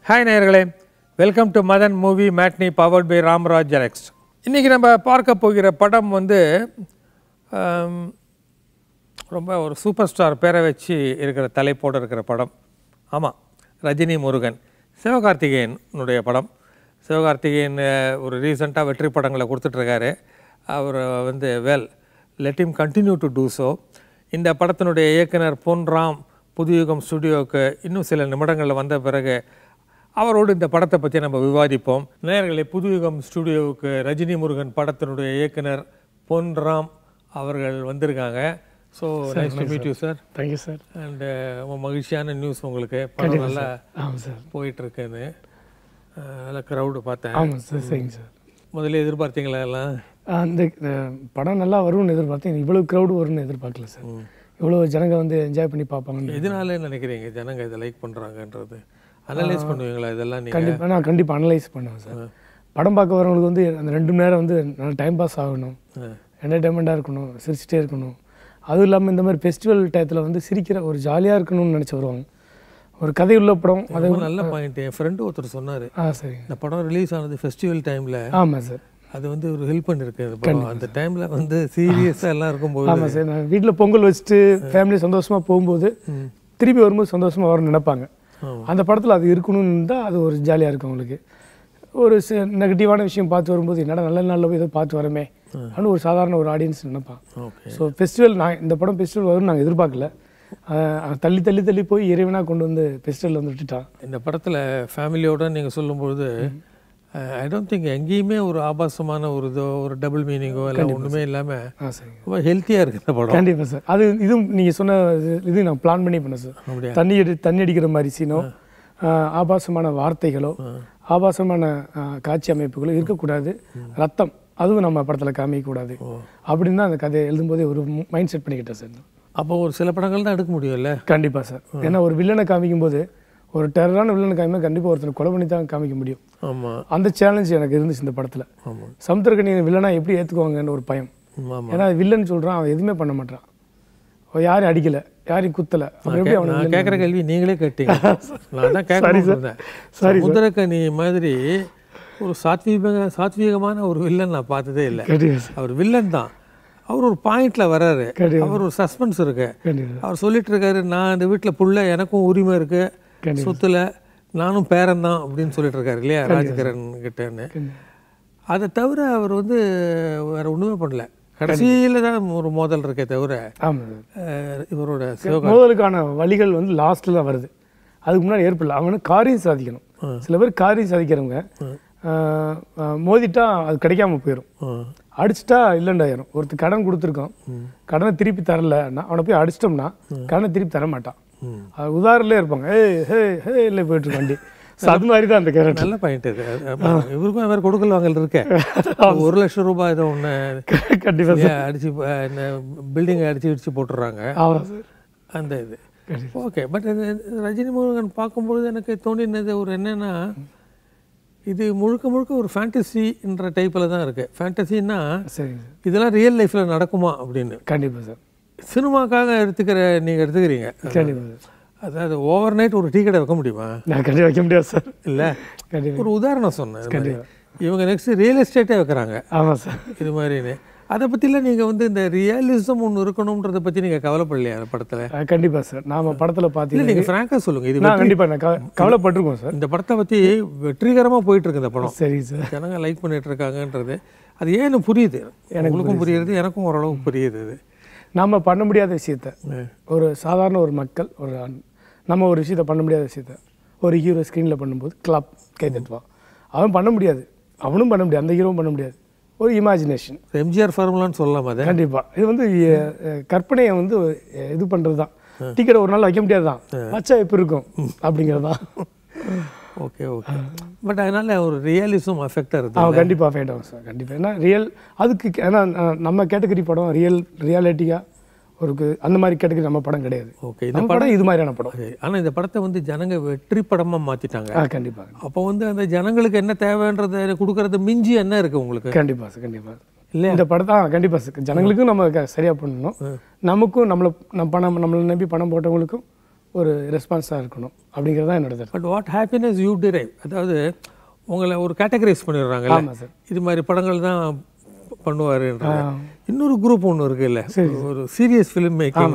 Hi நேயர்களே welcome to Madan movie matinee powered by Ramraj ஜெலக்ஸ் இன்றைக்கி நம்ம பார்க்க போகிற படம் வந்து ஆம், ரொம்ப ஒரு சூப்பர் ஸ்டார் பேரை வச்சு இருக்கிற தலைப்போடு இருக்கிற படம் ஆமாம் ரஜினி முருகன் சிவகார்த்திகேயனுடைய படம் சிவகார்த்திகேயன் அஹ், ஒரு ரீசெண்டாக வெற்றி படங்களை கொடுத்துட்ருக்காரு அவர் வந்து well let him continue to do so இந்த படத்தினுடைய இயக்குனர் பொன் ராம் புதுயுகம் ஸ்டுடியோவுக்கு இன்னும் சில நிமிடங்களில் வந்த பிறகு அவரோடு இந்த படத்தை பற்றி நம்ம விவாதிப்போம் நேயர்களே புதுயுகம் ஸ்டுடியோவுக்கு ரஜினி முருகன் படத்தினுடைய இயக்குனர் பொன் ராம் அவர்கள் வந்திருக்காங்க so nice to meet you sir thank you sir and ரொம்ப மகிழ்ச்சியான நியூஸ் உங்களுக்கு படம் நல்லா ஆமாம் சார் போயிட்டு இருக்குன்னு அஹ், நல்ல க்ரௌடு பார்த்தேன் ஆமாம் சார் சரிங்க சார் முதல்ல எதிர்பார்த்தீங்களா எல்லாம் அந்த அஹ், படம் நல்லா வரும்னு எதிர்பார்த்தேன் இவ்வளோ க்ரௌடு வரும்னு எதிர்பார்க்கல சார் இவ்வளோ ஜனங்க வந்து என்ஜாய் பண்ணி பார்ப்பாங்கன்னு எதனால நினைக்கிறீங்க ஜனங்க இதை லைக் பண்ணுறாங்கன்றது அனலைஸ் பண்ணுவீங்களா இதெல்லாம் நீங்கள் கண்டிப்பாக நான் கண்டிப்பாக அனலைஸ் பண்ணுவேன் சார் படம் பார்க்க வரவங்களுக்கு வந்து அந்த ரெண்டு மணி நேரம் வந்து நல்லா டைம் பாஸ் ஆகணும் என்டர்டைன்மெண்ட்டாக இருக்கணும் சிரிச்சிட்டே இருக்கணும் அதுவும் இல்லாமல் இந்த மாதிரி ஃபெஸ்டிவல் டயத்தில் வந்து சிரிக்கிற ஒரு ஜாலியாக இருக்கணும்னு நினச்சி வருவாங்க ஒரு கதையுள்ள படம் அது ரொம்ப நல்ல பாயிண்ட் என் ஃப்ரெண்டு ஒருத்தர் சொன்னார் ஆ சரிங்க இந்த படம் ரிலீஸ் ஆனது ஃபெஸ்டிவல் டைமில் ஆமாம் சார் அது வந்து ஒரு ஹெல்ப் பண்ணிருக்கு அந்த படம் அந்த டைமில் வந்து சீரியஸாக எல்லாம் இருக்கும்போது ஆமாம் சார் நான் வீட்டில் பொங்கல் வச்சுட்டு ஃபேமிலி சந்தோஷமாக போகும்போது திருப்பி வரும்போது சந்தோஷமாக வரும்னு நினைப்பாங்க ஆமா. அந்த படத்தில் அது இருக்கணும்னு தான் அது ஒரு ஜாலியாக இருக்கும் அவங்களுக்கு ஒரு நெகட்டிவான விஷயம் பார்த்து வரும்போது என்னடா நல்ல நாளில் போய் இதை பார்த்து வரமே அப்படின்னு ஒரு சாதாரண ஒரு ஆடியன்ஸ் நினைப்பான் ஓகே ஸோ ஃபெஸ்டிவல் நான் இந்த படம் ஃபெஸ்டிவல் வரும்னு நாங்கள் எதிர்பார்க்கல அஹ் தள்ளி தள்ளி தள்ளி போய் இறைவனாக கொண்டு வந்து ஃபெஸ்டிவல் வந்து விட்டுட்டான் இந்த படத்தில் ஃபேமிலியோட நீங்கள் சொல்லும்பொழுது ஐ டோன்ட் திங்க் எங்கேயுமே ஒரு ஆபாசமான ஒரு இதோ ஒரு டபுள் மீனிங்கோ இல்லை ஒன்றுமே இல்லாமல் ஆ சரிங்க ரொம்ப ஹெல்த்தியாக இருக்குது இந்த படம் கண்டிப்பாக சார் அது இதுவும் நீங்கள் சொன்ன இது- இது நான் பிளான் பண்ணி பண்ணேன் சார் அப்படியா தண்ணி அடி தண்ணி அடிக்கிற மாதிரி சீனோ ஆஹ் ஆபாசமான வார்த்தைகளோ ஆபாசமான ஆஹ் காட்சி அமைப்புகளோ இருக்கக்கூடாது ரத்தம் அதுவும் நம்ம படத்தில் காமிக்கக்கூடாது அப்படின்னு தான் அந்த கதையை எழுதும்போதே ஒரு மைண்ட் செட் பண்ணிக்கிட்டேன் சார் அப்போ ஒரு சில படங்கள் தான் எடுக்க முடியும்ல கண்டிப்பாக சார் ஏன்னா ஒரு வில்லனை காமிக்கும்போது ஒரு டெரரான வில்லனை காமிக்கும் கண்டிப்பாக ஒருத்தர் கொலை பண்ணி தான் காமிக்க முடியும் ஆமாம் அந்த சேலஞ்ச் எனக்கு இருந்துச்சு இந்த படத்தில் ஆமாம் சமுத்திரக்கணி வில்லனா எப்படி ஏற்றுக்குவாங்கன்னு ஒரு பயம் ஆமாம் ஏன்னா வில்லன் சொல்கிறான் அவன் எதுவுமே பண்ண மாட்டான் அவன் யாரையும் அடிக்கலை யாரையும் குத்தலை அப்புறம் எப்படி அவனை நான் கேட்குற கேள்வி நீங்களே கேட்டீங்க நான் தான் கேட்க இருந்தேன் Sorry, சமுத்திரக்கனி மாதிரி ஒரு சாத்வீக சாத்வீகமான ஒரு வில்லன் நான் பார்த்ததே இல்லை கண்டிப்பாக சார் அவர் வில்லன் தான் அவர் ஒரு பாயிண்ட்ல வர்றாரு கண்டிப்பா. அவர் ஒரு சஸ்பென்ஸ் இருக்கு கண்டிப்பாக அவர் சொல்லிட்டு இருக்காரு நான் இந்த வீட்டில் புள்ள எனக்கும் உரிமை இருக்கு கண்டிப்பா. சொத்துல நானும் பேரன் தான் அப்படின்னு சொல்லிட்டு இருக்காரு இல்லையா ராஜகிரண் கிட்டன்னு அதை தவிர அவர் வந்து வேற ஒண்ணுமே பண்ணல கடைசியில தான் ஒரு மோதல் இருக்கே தவிர ஆமாம் சார் அஹ், இவரோட சிவ மோதலுக்கான வழிகள் வந்து லாஸ்ட்டில் தான் வருது அதுக்கு முன்னாடி ஏற்படல அவனு காரியம் சாதிக்கணும் சில பேர் காரியம் சாதிக்கிறவங்க ஆஹ், ஆஹ், மோதிட்டா அது கிடைக்காம போயிடும் அஹ், அடிச்சிட்டா இல்லைண்டாயிரும் ஒருத்தர் கடன் கொடுத்துருக்கோம் கடனை திருப்பி தரலன்னா அவனை போய் அடிச்சிட்டோம்னா கடனை திருப்பி தர மாட்டான் ம். அது உதாரணலே இருப்பாங்க ஏய் ஹே ஹே இல்லை போயிட்டு இருக்கு வண்டி So, அது மாதிரி தான் அந்த கேரக்டர் நல்ல பாயிண்ட் இது ஆமா, இவருக்கும் வேற கொடுக்கல் வாங்கல் இருக்கே ஒரு லட்சம் ரூபாய் ஏதோ ஒன்று கண்டிப்பாக அடிச்சு பில்டிங்கை அடிச்சு இடிச்சு போட்டுடுறாங்க ஆமாம் சார் அந்த இது ஓகே பட் ரஜினி முருகன் பார்க்கும்பொழுது எனக்கு தோணினது ஒரு என்னன்னா இது முழுக்க முழுக்க ஒரு ஃபேண்டசின்ற டைப்பில் தான் இருக்கு ஃபேண்டசின்னா சரிங்க சார் இதெல்லாம் ரியல் லைஃப்பில் நடக்குமா அப்படின்னு கண்டிப்பாக சார் சினிமாக்காக எடுத்துக்கிற நீங்கள் எடுத்துக்கிறீங்க கண்டிப்பாக சார் அதாவது ஓவர் நைட் ஒரு டீ கடை வைக்க முடியுமா நான் கண்டிப்பாக வைக்க முடியாது சார் இல்லை கண்டிப்பாக ஒரு உதாரணம் சொன்னேன் இது மாதிரி. இவங்க நெக்ஸ்ட் ரியல் எஸ்டேட்டே வைக்கிறாங்க ஆமாம் சார் இது மாதிரின்னு அதை பற்றிலாம் நீங்கள் வந்து இந்த ரியலிசம் ஒன்று இருக்கணுன்றதை பற்றி நீங்கள் கவலைப்படலையா அந்த படத்தில் அஹ் கண்டிப்பா சார் நாம படத்துல இல்லை பார்த்தீங்கன்னா நீங்கள் ஃப்ராங்காக சொல்லுங்கள் இது நான் கண்டிப்பா நான் கவ- கவலைப்பட்டிருக்கோம் சார் இந்த படத்தை பற்றி வெற்றிகரமாக போயிட்டு இருக்கு இந்த படம் சரி சார் ஜனங்க லைக் பண்ணிட்டு இருக்காங்கன்றது அது ஏன்னு புரியுது உங்களுக்கும் புரியுது எனக்கும் ஓரளவுக்கு புரியுது இது நாம பண்ண முடியாத விஷயத்த ஒரு சாதாரண ஒரு மக்கள் ஒரு ஆண், நம்ம ஒரு விஷயத்த பண்ண முடியாத விஷயத்த ஒரு ஹீரோ ஸ்க்ரீனில் பண்ணும்போது கிளப் கை தட்டுவான் அவன் பண்ண முடியாது அவனும் பண்ண முடியாது அந்த ஹீரோவும் பண்ண முடியாது ஒரு இமேஜினேஷன் எம்ஜிஆர் ஃபார்முலான்னு சொல்லலாம் அதை கண்டிப்பா இது வந்து அஹ், அஹ், கற்பனையை வந்து அஹ், இது பண்றது தான் டிக்கெட் ஒரு நாள் வைக்க முடியாது தான் வச்சா எப்படி இருக்கும் அப்படிங்கிறது தான் ஓகே ஓகே பட் அதனால ஒரு ரியலிசம் அஃபெக்டாக இருக்குது அவன் கண்டிப்பாக அஃபெக்ட் ஆகும் சார் கண்டிப்பாக ஏன்னா ரியல் அதுக்கு ஏன்னா அஹ், நம்ம கேட்டகரி படம் ரியல் ரியாலிட்டியாக ஒரு கு- அந்த மாதிரி கேட்டகரி நம்ம படம் கிடையாது ஓகே இந்த நம்ம படம் இது மாதிரியான படம் ஆனால் இந்த படத்தை வந்து ஜனங்க வெற்றி படமாக மாற்றிட்டாங்க ஆ கண்டிப்பாக அப்போ வந்து அந்த ஜனங்களுக்கு என்ன தேவைன்றதை கொடுக்கறது மிஞ்சி என்ன இருக்குது உங்களுக்கு கண்டிப்பாக சார் கண்டிப்பாக இல்லையா? இந்த படத்தை ஆ, கண்டிப்பா சார் ஜனங்களுக்கும் நம்ம க- சரியா பண்ணணும் நமக்கும் நம்மளை நம்ம பணம் நம்மளை நம்பி பணம் போட்டவங்களுக்கும் ஒரு ரெஸ்பான்ஸாக இருக்கணும் அப்படிங்கிறது தான் என்னோட தருணம் but what happiness you derive அதாவது உங்களை ஒரு கேட்டகரைஸ் பண்ணிடுறாங்கல்ல ஆமாம் சார் இது மாதிரி படங்கள் தான் பண்ணுவாருன்ற இன்னொரு குரூப் ஒன்று இருக்குல்ல ஒரு சீரியஸ் ஃபிலிம் மேக்கிங்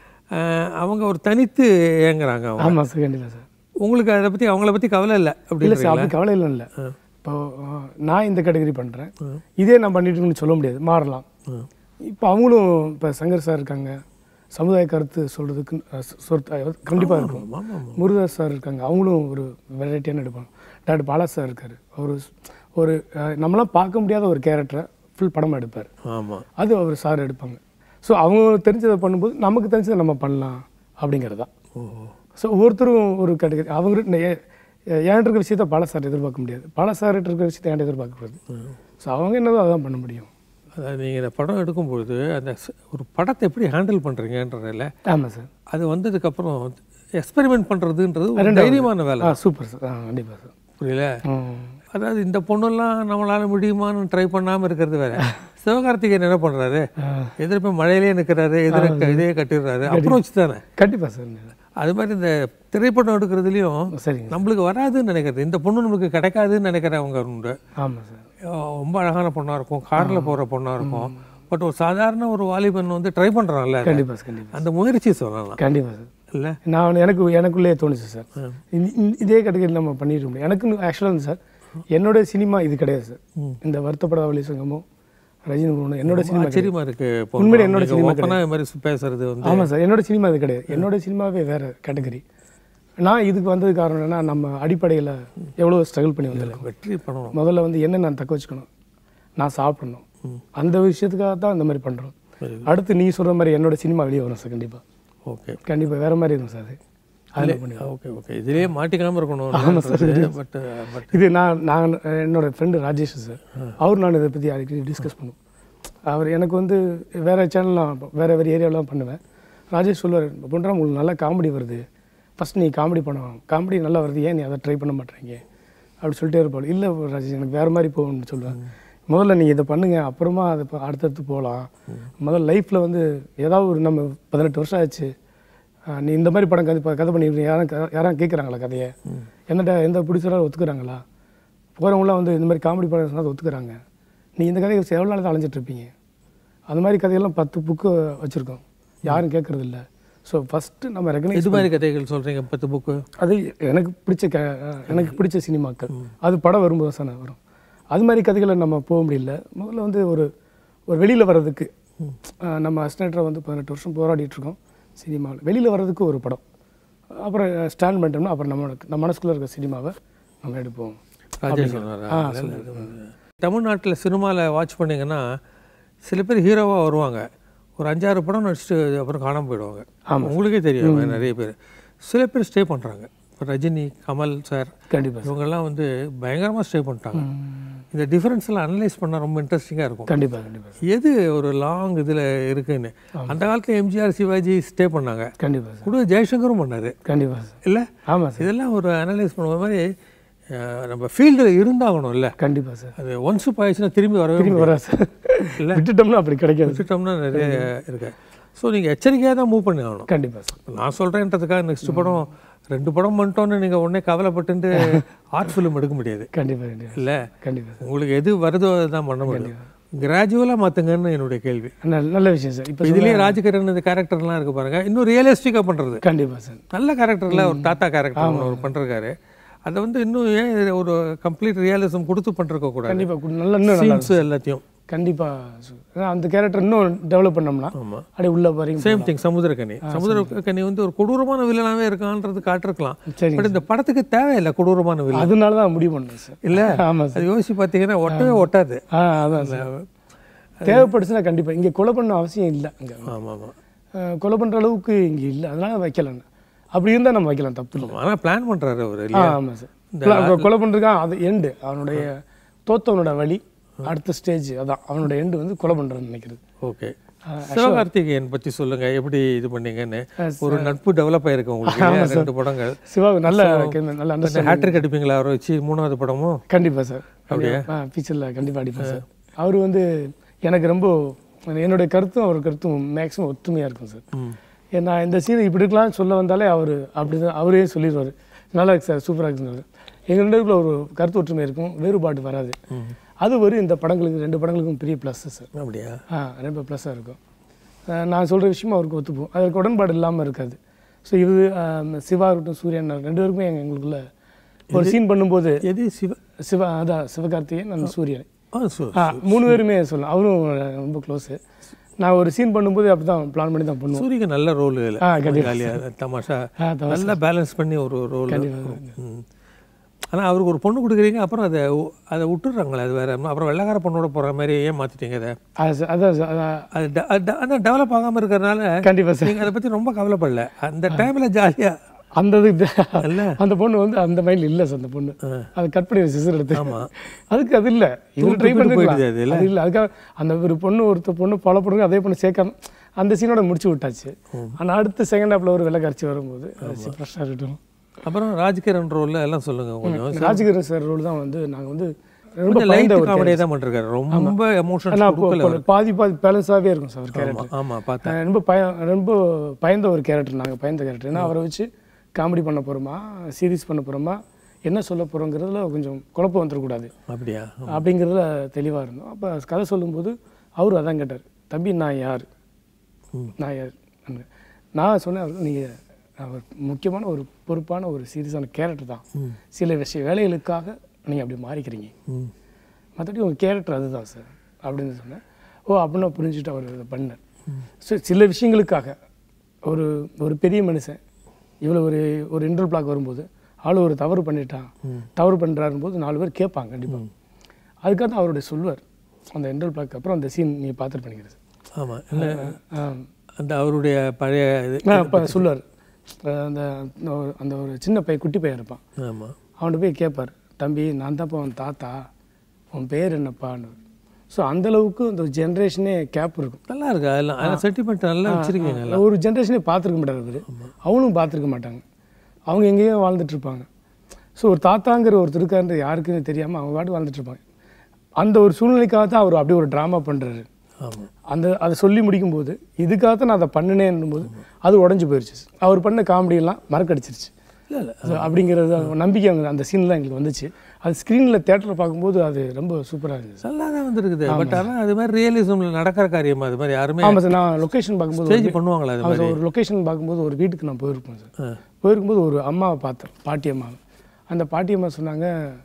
அவங்க ஒரு தனித்து இயங்குறாங்க அவங்க ஆமாம் சார் கண்டிப்பாக சார் உங்களுக்கு அதை பற்றி அவங்கள பற்றி கவலை இல்லை அப்படி இல்லை சார் அப்படி கவலை இல்லை இல்லை இப்போ அஹ், நான் இந்த கேட்டகரி பண்ணுறேன் இதே நான் பண்ணிட்டு இருக்கேன்னு சொல்ல முடியாது மாறலாம் இப்போ அவங்களும் இப்போ சங்கர் சார் இருக்காங்க சமுதாய கருத்து சொல்கிறதுக்கு கண்டிப்பாக இருக்கும் முருகர் சார் இருக்காங்க அவங்களும் ஒரு வெரைட்டியான எடுப்பாங்க டாக்டர் பாலா சார் இருக்கார் அவர் ஒரு அஹ், நம்மளாம் பார்க்க முடியாத ஒரு கேரக்டரை ஃபுல் படமாக எடுப்பார் ஆமாம் அது அவர் சார் எடுப்பாங்க ஸோ அவங்க தெரிஞ்சதை பண்ணும்போது நமக்கு தெரிஞ்சதை நம்ம பண்ணலாம் அப்படிங்கிறது தான் ஓ ஸோ ஒவ்வொருத்தரும் ஒரு கேட்டகரி அவங்க ஏன்ட்டு இருக்கிற விஷயத்த பால சார் எதிர்பார்க்க முடியாது பால சார் இருக்கிற விஷயத்தை ஏன்ட்டு எதிர்பார்க்கக்கூடாது ஸோ அவங்க என்னதோ அதான் பண்ண முடியும் அதாவது நீங்கள் இந்த படம் எடுக்கும்பொழுது அந்த ஸ்- ஒரு படத்தை எப்படி ஹேண்டில் பண்ணுறீங்கன்றதில்ல ஆமாம் சார் அது வந்ததுக்கப்புறம் எக்ஸ்பெரிமெண்ட் பண்ணுறதுன்றது ஒரு தைரியமான வேலை ஆ சூப்பர் சார் ஆ கண்டிப்பாக சார் புரியல ம் அதாவது இந்த பொண்ணெல்லாம் நம்மளால முடியுமான்னு ட்ரை பண்ணாமல் இருக்கிறது வேற சிவகார்த்திகேயன் என்ன பண்ணுறாரு எதிர்ப்பு மழையிலே நிற்கிறாரு எதிர இதே கட்டிடுறாரு அப்ரோச் தானே கண்டிப்பாக சார் அது மாதிரி இந்த திரைப்படம் எடுக்கிறதுலையும் சரிங்க நம்மளுக்கு வராதுன்னு நினைக்கிறது இந்த பொண்ணு நம்மளுக்கு கிடைக்காதுன்னு நினைக்கிறவங்க உண்டு ஆமாம் சார் அஹ் ரொம்ப அழகான பொண்ணாக இருக்கும் காரில் போகிற பொண்ணாக இருக்கும் பட் ஒரு சாதாரண ஒரு வாலிபன் வந்து ட்ரை பண்ணுறான்ல கண்டிப்பாக சார் கண்டிப்பாக அந்த முயற்சி சொல்லலாம் கண்டிப்பாக சார் இல்லை நான் எனக்கு எனக்குள்ளே தோணுச்சு சார் இந்த- இந்த- இதே கேட்டகரி நம்ம பண்ணிட்டு முடியும் எனக்கு ஆக்சுவலாக வந்து சார் என்னோட சினிமா இது கிடையாது சார் இந்த வருத்தப்படாத வழி சங்கமோ ரஜினி முருகனோ என்னோட சினிமா ஆச்சரியமா இருக்கு உண்மையிலே என்னோட சினிமா ஓப்பனாக இது மாதிரி பேசுறது வந்து ஆமாம் சார் என்னோட சினிமா இது கிடையாது என்னோட சினிமாவே வேற கேட்டகரி நான் இதுக்கு வந்தது காரணம் என்னன்னா நம்ம அடிப்படையில் எவ்வளோ ஸ்ட்ரகிள் பண்ணி வந்திருக்கோம் வெற்றி பண்ணணும் முதல்ல வந்து என்ன நான் தக்க வச்சுக்கணும் நான் சாப்பிடணும் அந்த விஷயத்துக்காக தான் இந்த மாதிரி பண்ணுறோம் அடுத்து நீ சொல்கிற மாதிரி என்னோட சினிமா வெளியே வரும் சார் கண்டிப்பாக ஓகே கண்டிப்பாக வேற மாதிரி இருக்கும் சார் அது அதில் பண்ணி ஓகே ஓகே இதுலயே மாட்டிக்காம இருக்கணும் பட் பட் இது நான் நான் என்னோட ஃப்ரெண்டு ராஜேஷ் சார் அவர் நான் இதை பற்றி அடிக்கடி டிஸ்கஸ் பண்ணுவோம் அவர் எனக்கு வந்து வேறு சேனல்லாம் வேறு வேறு ஏரியாவெலாம் பண்ணுவேன் ராஜேஷ் சொல்லுவார் பண்ணுறா உங்களுக்கு நல்லா காமெடி வருது ஃபஸ்ட் நீ காமெடி பண்ணணும் காமெடி நல்லா வருது ஏன் நீ அதை ட்ரை பண்ண மாட்டேறீங்க அப்படி சொல்லிட்டே இருப்பாள் இல்லை ராஜேஷ் எனக்கு வேறு மாதிரி போகணும்னு சொல்லுவேன் முதல்ல நீங்கள் இதை பண்ணுங்க அப்புறமா அதை ப- அடுத்தடுத்து போகலாம் முதல்ல லைஃப்பில் வந்து ஏதாவது ஒரு நம்ம பதினெட்டு வருஷம் ஆச்சு ஆஹ் நீ இந்த மாதிரி படம் கதை கதை பண்ணிருக்கீங்க யாரும் க- யாரும் கேட்குறாங்களா கதையை எந்த எந்த பிடிச்சராலும் ஒத்துக்குறாங்களா போகிறவங்களாம் வந்து இந்த மாதிரி காமெடி படம் சொன்னால் ஒத்துக்குறாங்க நீ இந்த கதையை எவ்வளோ நாள் தான் அலைஞ்சிட்டு இருப்பீங்க அந்த மாதிரி கதையெல்லாம் பத்து புக்கு வச்சுருக்கோம் யாரும் கேட்கறது இல்ல ஸோ ஃபஸ்ட்டு நம்ம ரெகனைஸ் இது மாதிரி கதைகள் சொல்றீங்க பத்து புக்கு அது எனக்கு பிடிச்ச க எனக்கு பிடிச்ச சினிமாக்கள் அது படம் வரும்போது தானே வரும் அது மாதிரி கதைகளை நம்ம போக முடியல முதல்ல வந்து ஒரு ஒரு வெளியில் வர்றதுக்கு ஆஹ் நம்ம அஸ்னேட்டரை வந்து பதினெட்டு வருஷம் போராடிட்டு இருக்கோம் சினிமாவில் வெளியில் வர்றதுக்கு ஒரு படம் அப்புறம் ஸ்டாண்ட் பண்ணிட்டோம்னா அப்புறம் நம்ம நம்ம மனசுக்குள்ளே இருக்க சினிமாவை நம்ம எடுப்போம் ராஜேஷ் சொன்னாரா தமிழ்நாட்டில் சினிமாவில் வாட்ச் பண்ணீங்கன்னா சில பேர் ஹீரோவாக வருவாங்க ஒரு அஞ்சாறு படம் நடிச்சுட்டு அப்புறம் காணாம போயிடுவாங்க உங்களுக்கே தெரியும் நிறைய பேர் சில பேர் ஸ்டே பண்ணுறாங்க இப்போ ரஜினி கமல் சார் கண்டிப்பாக இவங்கெல்லாம் வந்து பயங்கரமாக ஸ்டே பண்ணிட்டாங்க இந்த டிஃபரன்ஸ்லாம் அனலைஸ் பண்ணால் ரொம்ப இன்ட்ரெஸ்டிங்காக இருக்கும் கண்டிப்பாக கண்டிப்பாக எது ஒரு லாங் இதில் இருக்குன்னு அந்த காலத்தில் எம்ஜிஆர் சிவாஜி ஸ்டே பண்ணாங்க கண்டிப்பாக சார் கூட ஜெயசங்கரும் பண்ணார் கண்டிப்பாக சார் இல்லை ஆமாம் சார் இதெல்லாம் ஒரு அனலைஸ் பண்ணுற மாதிரி அஹ், நம்ம ஃபீல்டில் இருந்தாகணும் இல்லை கண்டிப்பாக சார் அது ஒன்ஸ் போயிடுச்சுன்னா திரும்பி வரவே திரும்பி வரா சார் விட்டுட்டோம்னா அப்படி கிடைக்காது வச்சுட்டோம்னா நிறைய இருக்கு ஸோ நீங்கள் எச்சரிக்கையாக தான் மூவ் பண்ணி ஆகணும் கண்டிப்பாக சார் இப்ப நான் சொல்கிறேன்றதுக்காக நெக்ஸ்ட் படம் ரெண்டு படம் பண்ணிட்டோன்னு நீங்கள் உடனே கவலைப்பட்டு ஆர்ட் ஃபிலிம் எடுக்க முடியாது கண்டிப்பாக கண்டிப்பாக இல்லை கண்டிப்பாக சார் உங்களுக்கு எது வருதோ அதுதான் பண்ண முடியும் கிராஜுவலாக மாற்றுங்கன்னு என்னுடைய கேள்வி நல்ல நல்ல விஷயம் சார் இப்போ இதுலேயே ராஜகிரண் இந்த கேரக்டர்லாம் இருக்கு பாருங்க இன்னும் ரியலிஸ்டிக்காக பண்ணுறது கண்டிப்பாக சார் நல்ல கேரக்டரில் ஒரு தாத்தா கேரக்டர் ஒரு பண்ணுறாரு அதை வந்து இன்னும் ஏன் இது ஒரு கம்ப்ளீட் ரியாலிசம் கொடுத்து பண்ணிருக்க கூடாது கண்டிப்பாக நல்ல இன்னும் நல்லா சீன்ஸ் எல்லாத்தையும் கண்டிப்பாக அந்த கேரக்டர் இன்னும் டெவலப் பண்ணோம்னா ஆமாம் அப்படியே உள்ள வரையும் சேம் திங் சமுத்திரக்கனி சமுத்திரக்கனி வந்து ஒரு கொடூரமான வில்லனாவே இருக்கான்றது காட்டிருக்கலாம் சரி பட் இந்த படத்துக்கு தேவையில்லை கொடூரமான வில்லன் அதனால தான் முடிவு பண்ணேன் சார் இல்ல ஆமாம் சார் அது யோசிச்சு பார்த்தீங்கன்னா ஒட்டவே ஒட்டாது ஆ அதான் சார் தேவைப்படுச்சுன்னா கண்டிப்பாக இங்கே கொலை பண்ண அவசியம் இல்லை அங்கே ஆமாம் ஆமாம் கொலை பண்ணுற அளவுக்கு இங்கே இல்லை அதனால வைக்கலன்னு அப்படி இருந்தால் நம்ம வைக்கலாம் தப்பு இல்லை ஆனால் பிளான் பண்றாரு அவர் ஆ இல்லையா ஆமாம் சார் கொலை பண்ணுறதுக்காக அது எண்டு அவனுடைய தோத்தவனோட வழி அடுத்த ஸ்டேஜ் அதான் அவனோட எண்டு வந்து கொலை பண்ணுறேன்னு நினைக்கிறது ஓகே சிவகார்த்திகேயன் பத்தி சொல்லுங்க எப்படி இது பண்ணீங்கன்னு ஒரு நட்பு டெவலப் ஆயிருக்கு உங்களுக்கு இல்லையா? ரெண்டு படங்கள் சிவா நல்ல நல்ல அண்டர்ஸ்டாண்ட் ஹேட்ரிக் அடிப்பீங்களா அவரை வச்சு மூணாவது படமும் கண்டிப்பாக சார் அப்படியே ஆ ஃபியூச்சரில் கண்டிப்பாக அடிப்பேன் சார் அவர் வந்து எனக்கு ரொம்ப என்னுடைய கருத்தும் அவர் கருத்தும் மேக்ஸிமம் ஒத்துமையாக இருக்கும் சார் ம். ஏ, நான் இந்த சீன் இப்படி இருக்கலாம்னு சொல்ல வந்தாலே அவர் அப்படி தான் அவரே சொல்லிடுவார் நல்லா இருக்கு சார் சூப்பராக இருக்குன்னு எங்கள் ரெண்டு பேருக்குள்ள ஒரு கருத்து ஒற்றுமை இருக்கும் வேறுபாடு வராது அது ஒரு இந்த படங்களுக்கு ரெண்டு படங்களுக்கும் பெரிய ப்ளஸ் சார் அப்படியா ஆ ரொம்ப ப்ளஸ்ஸாக இருக்கும் அஹ் நான் சொல்கிற விஷயம் அவருக்கு ஒத்துப்போம் அதற்கு உடன்பாடு இல்லாமல் இருக்காது ஸோ இது ஆம், சிவா இருக்கட்டும் சூரியன் ரெண்டு பேருக்குமே எங்க- எங்களுக்குள்ள ஒரு சீன் பண்ணும்போது எது சிவ சிவா அதான் சிவகார்த்திகேயன் நான் சூரியன் ஆ சு ஆ மூணு பேருமே சொல்லலாம் அவரும் ரொம்ப க்ளோஸு நான் ஒரு சீன் பண்ணும்போது அப்படி தான் பிளான் பண்ணி தான் பண்ணுவோம் சூரியக்கு நல்ல ரோல் ஆ, கண்டிப்பா. ஜாலியாக தமாஷா ஆ தவ- நல்லா பேலன்ஸ் பண்ணி ஒரு ரோல் ஆனால் அவருக்கு ஒரு பொண்ணு கொடுக்குறீங்க அப்புறம் அதை உ- அதை விட்டுடுறாங்களே அது வேற அப்புறம் வெள்ளக்கார பொண்ணோட போகிற மாதிரி ஏன் மாற்றிட்டீங்க அதை அது ச- அதான் சார், அதான் அது ட- அது ட- அதான் டெவலப் ஆகாமல் இருக்கிறனால கண்டிப்பாக சார் நீங்கள் அதை பற்றி ரொம்ப கவலைப்படல அந்த டைமில் ஜாலியாக அந்த இது இல்ல அந்த பொண்ணு வந்து அந்த மைண்டில் இல்லை சார் அந்த பொண்ணு அதை கட் பண்ணி சிசர் எடுத்து ஆமா. அதுக்கு அது இல்லை இவர் ட்ரை விட்டு போயிடுது அது பண்ணிருக்கலாம் அது இல்லை அதுக்காக அந்த ஒரு பொண்ணு ஒருத்த பொண்ணு ஃபாலோ பண்ணுங்க அதே பொண்ணு சேர்க்காம அந்த சீனோட முடிச்சு விட்டாச்சு ஆனால் அடுத்த செகண்ட் ஹாப்ல ஒரு விலை கரைச்சி வரும்போது ஃப்ரெஷ்ஷாக இருக்கட்டும் அப்புறம் ராஜ்கிரண் ரோலில் எல்லாம் சொல்லுங்கள் கொஞ்சம் ராஜகிரண் சார் ரோல் தான் வந்து நாங்கள் வந்து ரொம்ப கொஞ்சம் லைட் பயந்த ஒரு காமெடியாக தான் பண்ணிருக்காரு ரொம்ப எமோஷன் ஆனால் இப்போ பாதி பாதி பேலன்ஸாகவே இருக்கும் சார் கேரக்டர் ஆமாம் ஆமாம் பார்த்தேன் நான் ரொம்ப பய ரொம்ப பயந்த ஒரு கேரக்டர் நாங்கள் பயந்த கேரக்டர் ஏன்னா அவரை வச்சு காமெடி பண்ண போகிறோமா சீரிஸ் பண்ண போகிறோமா என்ன சொல்ல போகிறோங்கிறதுல கொஞ்சம் குழப்பம் வந்துடக்கூடாது அப்படியா அப்படிங்கிறதுல தெளிவாக இருந்தோம் அப்போ கதை சொல்லும்போது அவர் அதான் கேட்டார் தம்பி நான் யார் ம். நான் யார் அப்படின்னு. நான் சொன்னேன் நீங்கள் அவர் முக்கியமான ஒரு பொறுப்பான ஒரு சீரியஸான கேரக்டர் தான் ம். சில விஷய வேலைகளுக்காக நீங்கள் அப்படி மாறிக்கிறீங்க ம் மற்றபடி உங்கள் கேரக்டர் அதுதான் சார் அப்படின்னு சொன்னேன் ஓ அப்படின்னா புரிஞ்சுட்டு அவர் இதை பண்ணார் ஸோ சில விஷயங்களுக்காக ஒரு ஒரு பெரிய மனுஷன் இவ்வளோ ஒரு ஒரு இன்டர் பிளாக் வரும்போது ஆள் ஒரு தவறு பண்ணிட்டான் தவறு பண்ணுறாருன்னு போது நாலு பேர் கேட்பாங்க கண்டிப்பாக அதுக்காக தான் அவருடைய சொல்வார் அந்த இன்டர் பிளாக் அப்புறம் அந்த சீன் நீங்கள் பார்த்துட்டு பண்ணிக்கிறது ஆமாம் இல்லை அந்த அவருடைய பழைய இது இப்போ சொல்லுவார் அந்த அந்த ஒரு- அந்த ஒரு சின்ன பையன் குட்டி பையன் இருப்பான் ஆமாம் அவன்கிட்ட போய் கேட்பார் தம்பி நான் தான்ப்பா உன் தாத்தா உன் பேர் என்னப்பான்னு ஸோ அந்தளவுக்கு அந்த ஜென்ரேஷனே கேப் இருக்கும் நல்லா இருக்கு அதெல்லாம் அதெல்லாம் சென்டிமெண்ட் நல்லா வச்சிருக்கீங்க ஒரு ஜென்ரேஷனே பார்த்துருக்க மாட்டார் அவர் அவனும் பார்த்துருக்க மாட்டாங்க அவங்க எங்கேயோ வாழ்ந்துட்டு இருப்பாங்க ஸோ ஒரு தாத்தாங்கிற ஒருத்தர் இருக்காருன்றது யாருக்குமே தெரியாமல் அவங்க பாட்டு வாழ்ந்துட்டு இருப்பாங்க அந்த ஒரு சூழ்நிலைக்காக தான் அவர் அப்படியே ஒரு ட்ராமா பண்ணுறாரு ஆமாம் அந்த அதை சொல்லி முடிக்கும்போது இதுக்காக தான் நான் அதை பண்ணினேன்னும் போது அது உடஞ்சி போயிடுச்சு அவர் பண்ண காமெடியெல்லாம் மறக்கடிச்சிருச்சு இல்லை இல்லை So, அப்படிங்கிறது அந்த நம்பிக்கை அங்கே அந்த சீன்லாம் எங்களுக்கு வந்துச்சு அது ஸ்க்ரீனில் தேட்டரில் பார்க்கும்போது அது ரொம்ப சூப்பராக இருந்துச்சு நல்லா தான் வந்திருக்குது பட் ஆனால் அது மாதிரி ரியலிசமில் நடக்கிற காரியம் அது மாதிரி யாருமே ஆமாம் சார் நான் லொக்கேஷன் பார்க்கும்போது ஸ்டேஜ் பண்ணுவாங்களா அது ஆமாம் மாதிரி சார் ஒரு லொக்கேஷன் பார்க்கும்போது ஒரு வீட்டுக்கு நான் போயிருப்பேன் சார் ஆ. போயிருக்கும்போது ஒரு அம்மாவை பார்த்தேன் பாட்டி அம்மாவை அந்த பாட்டி அம்மா சொன்னாங்க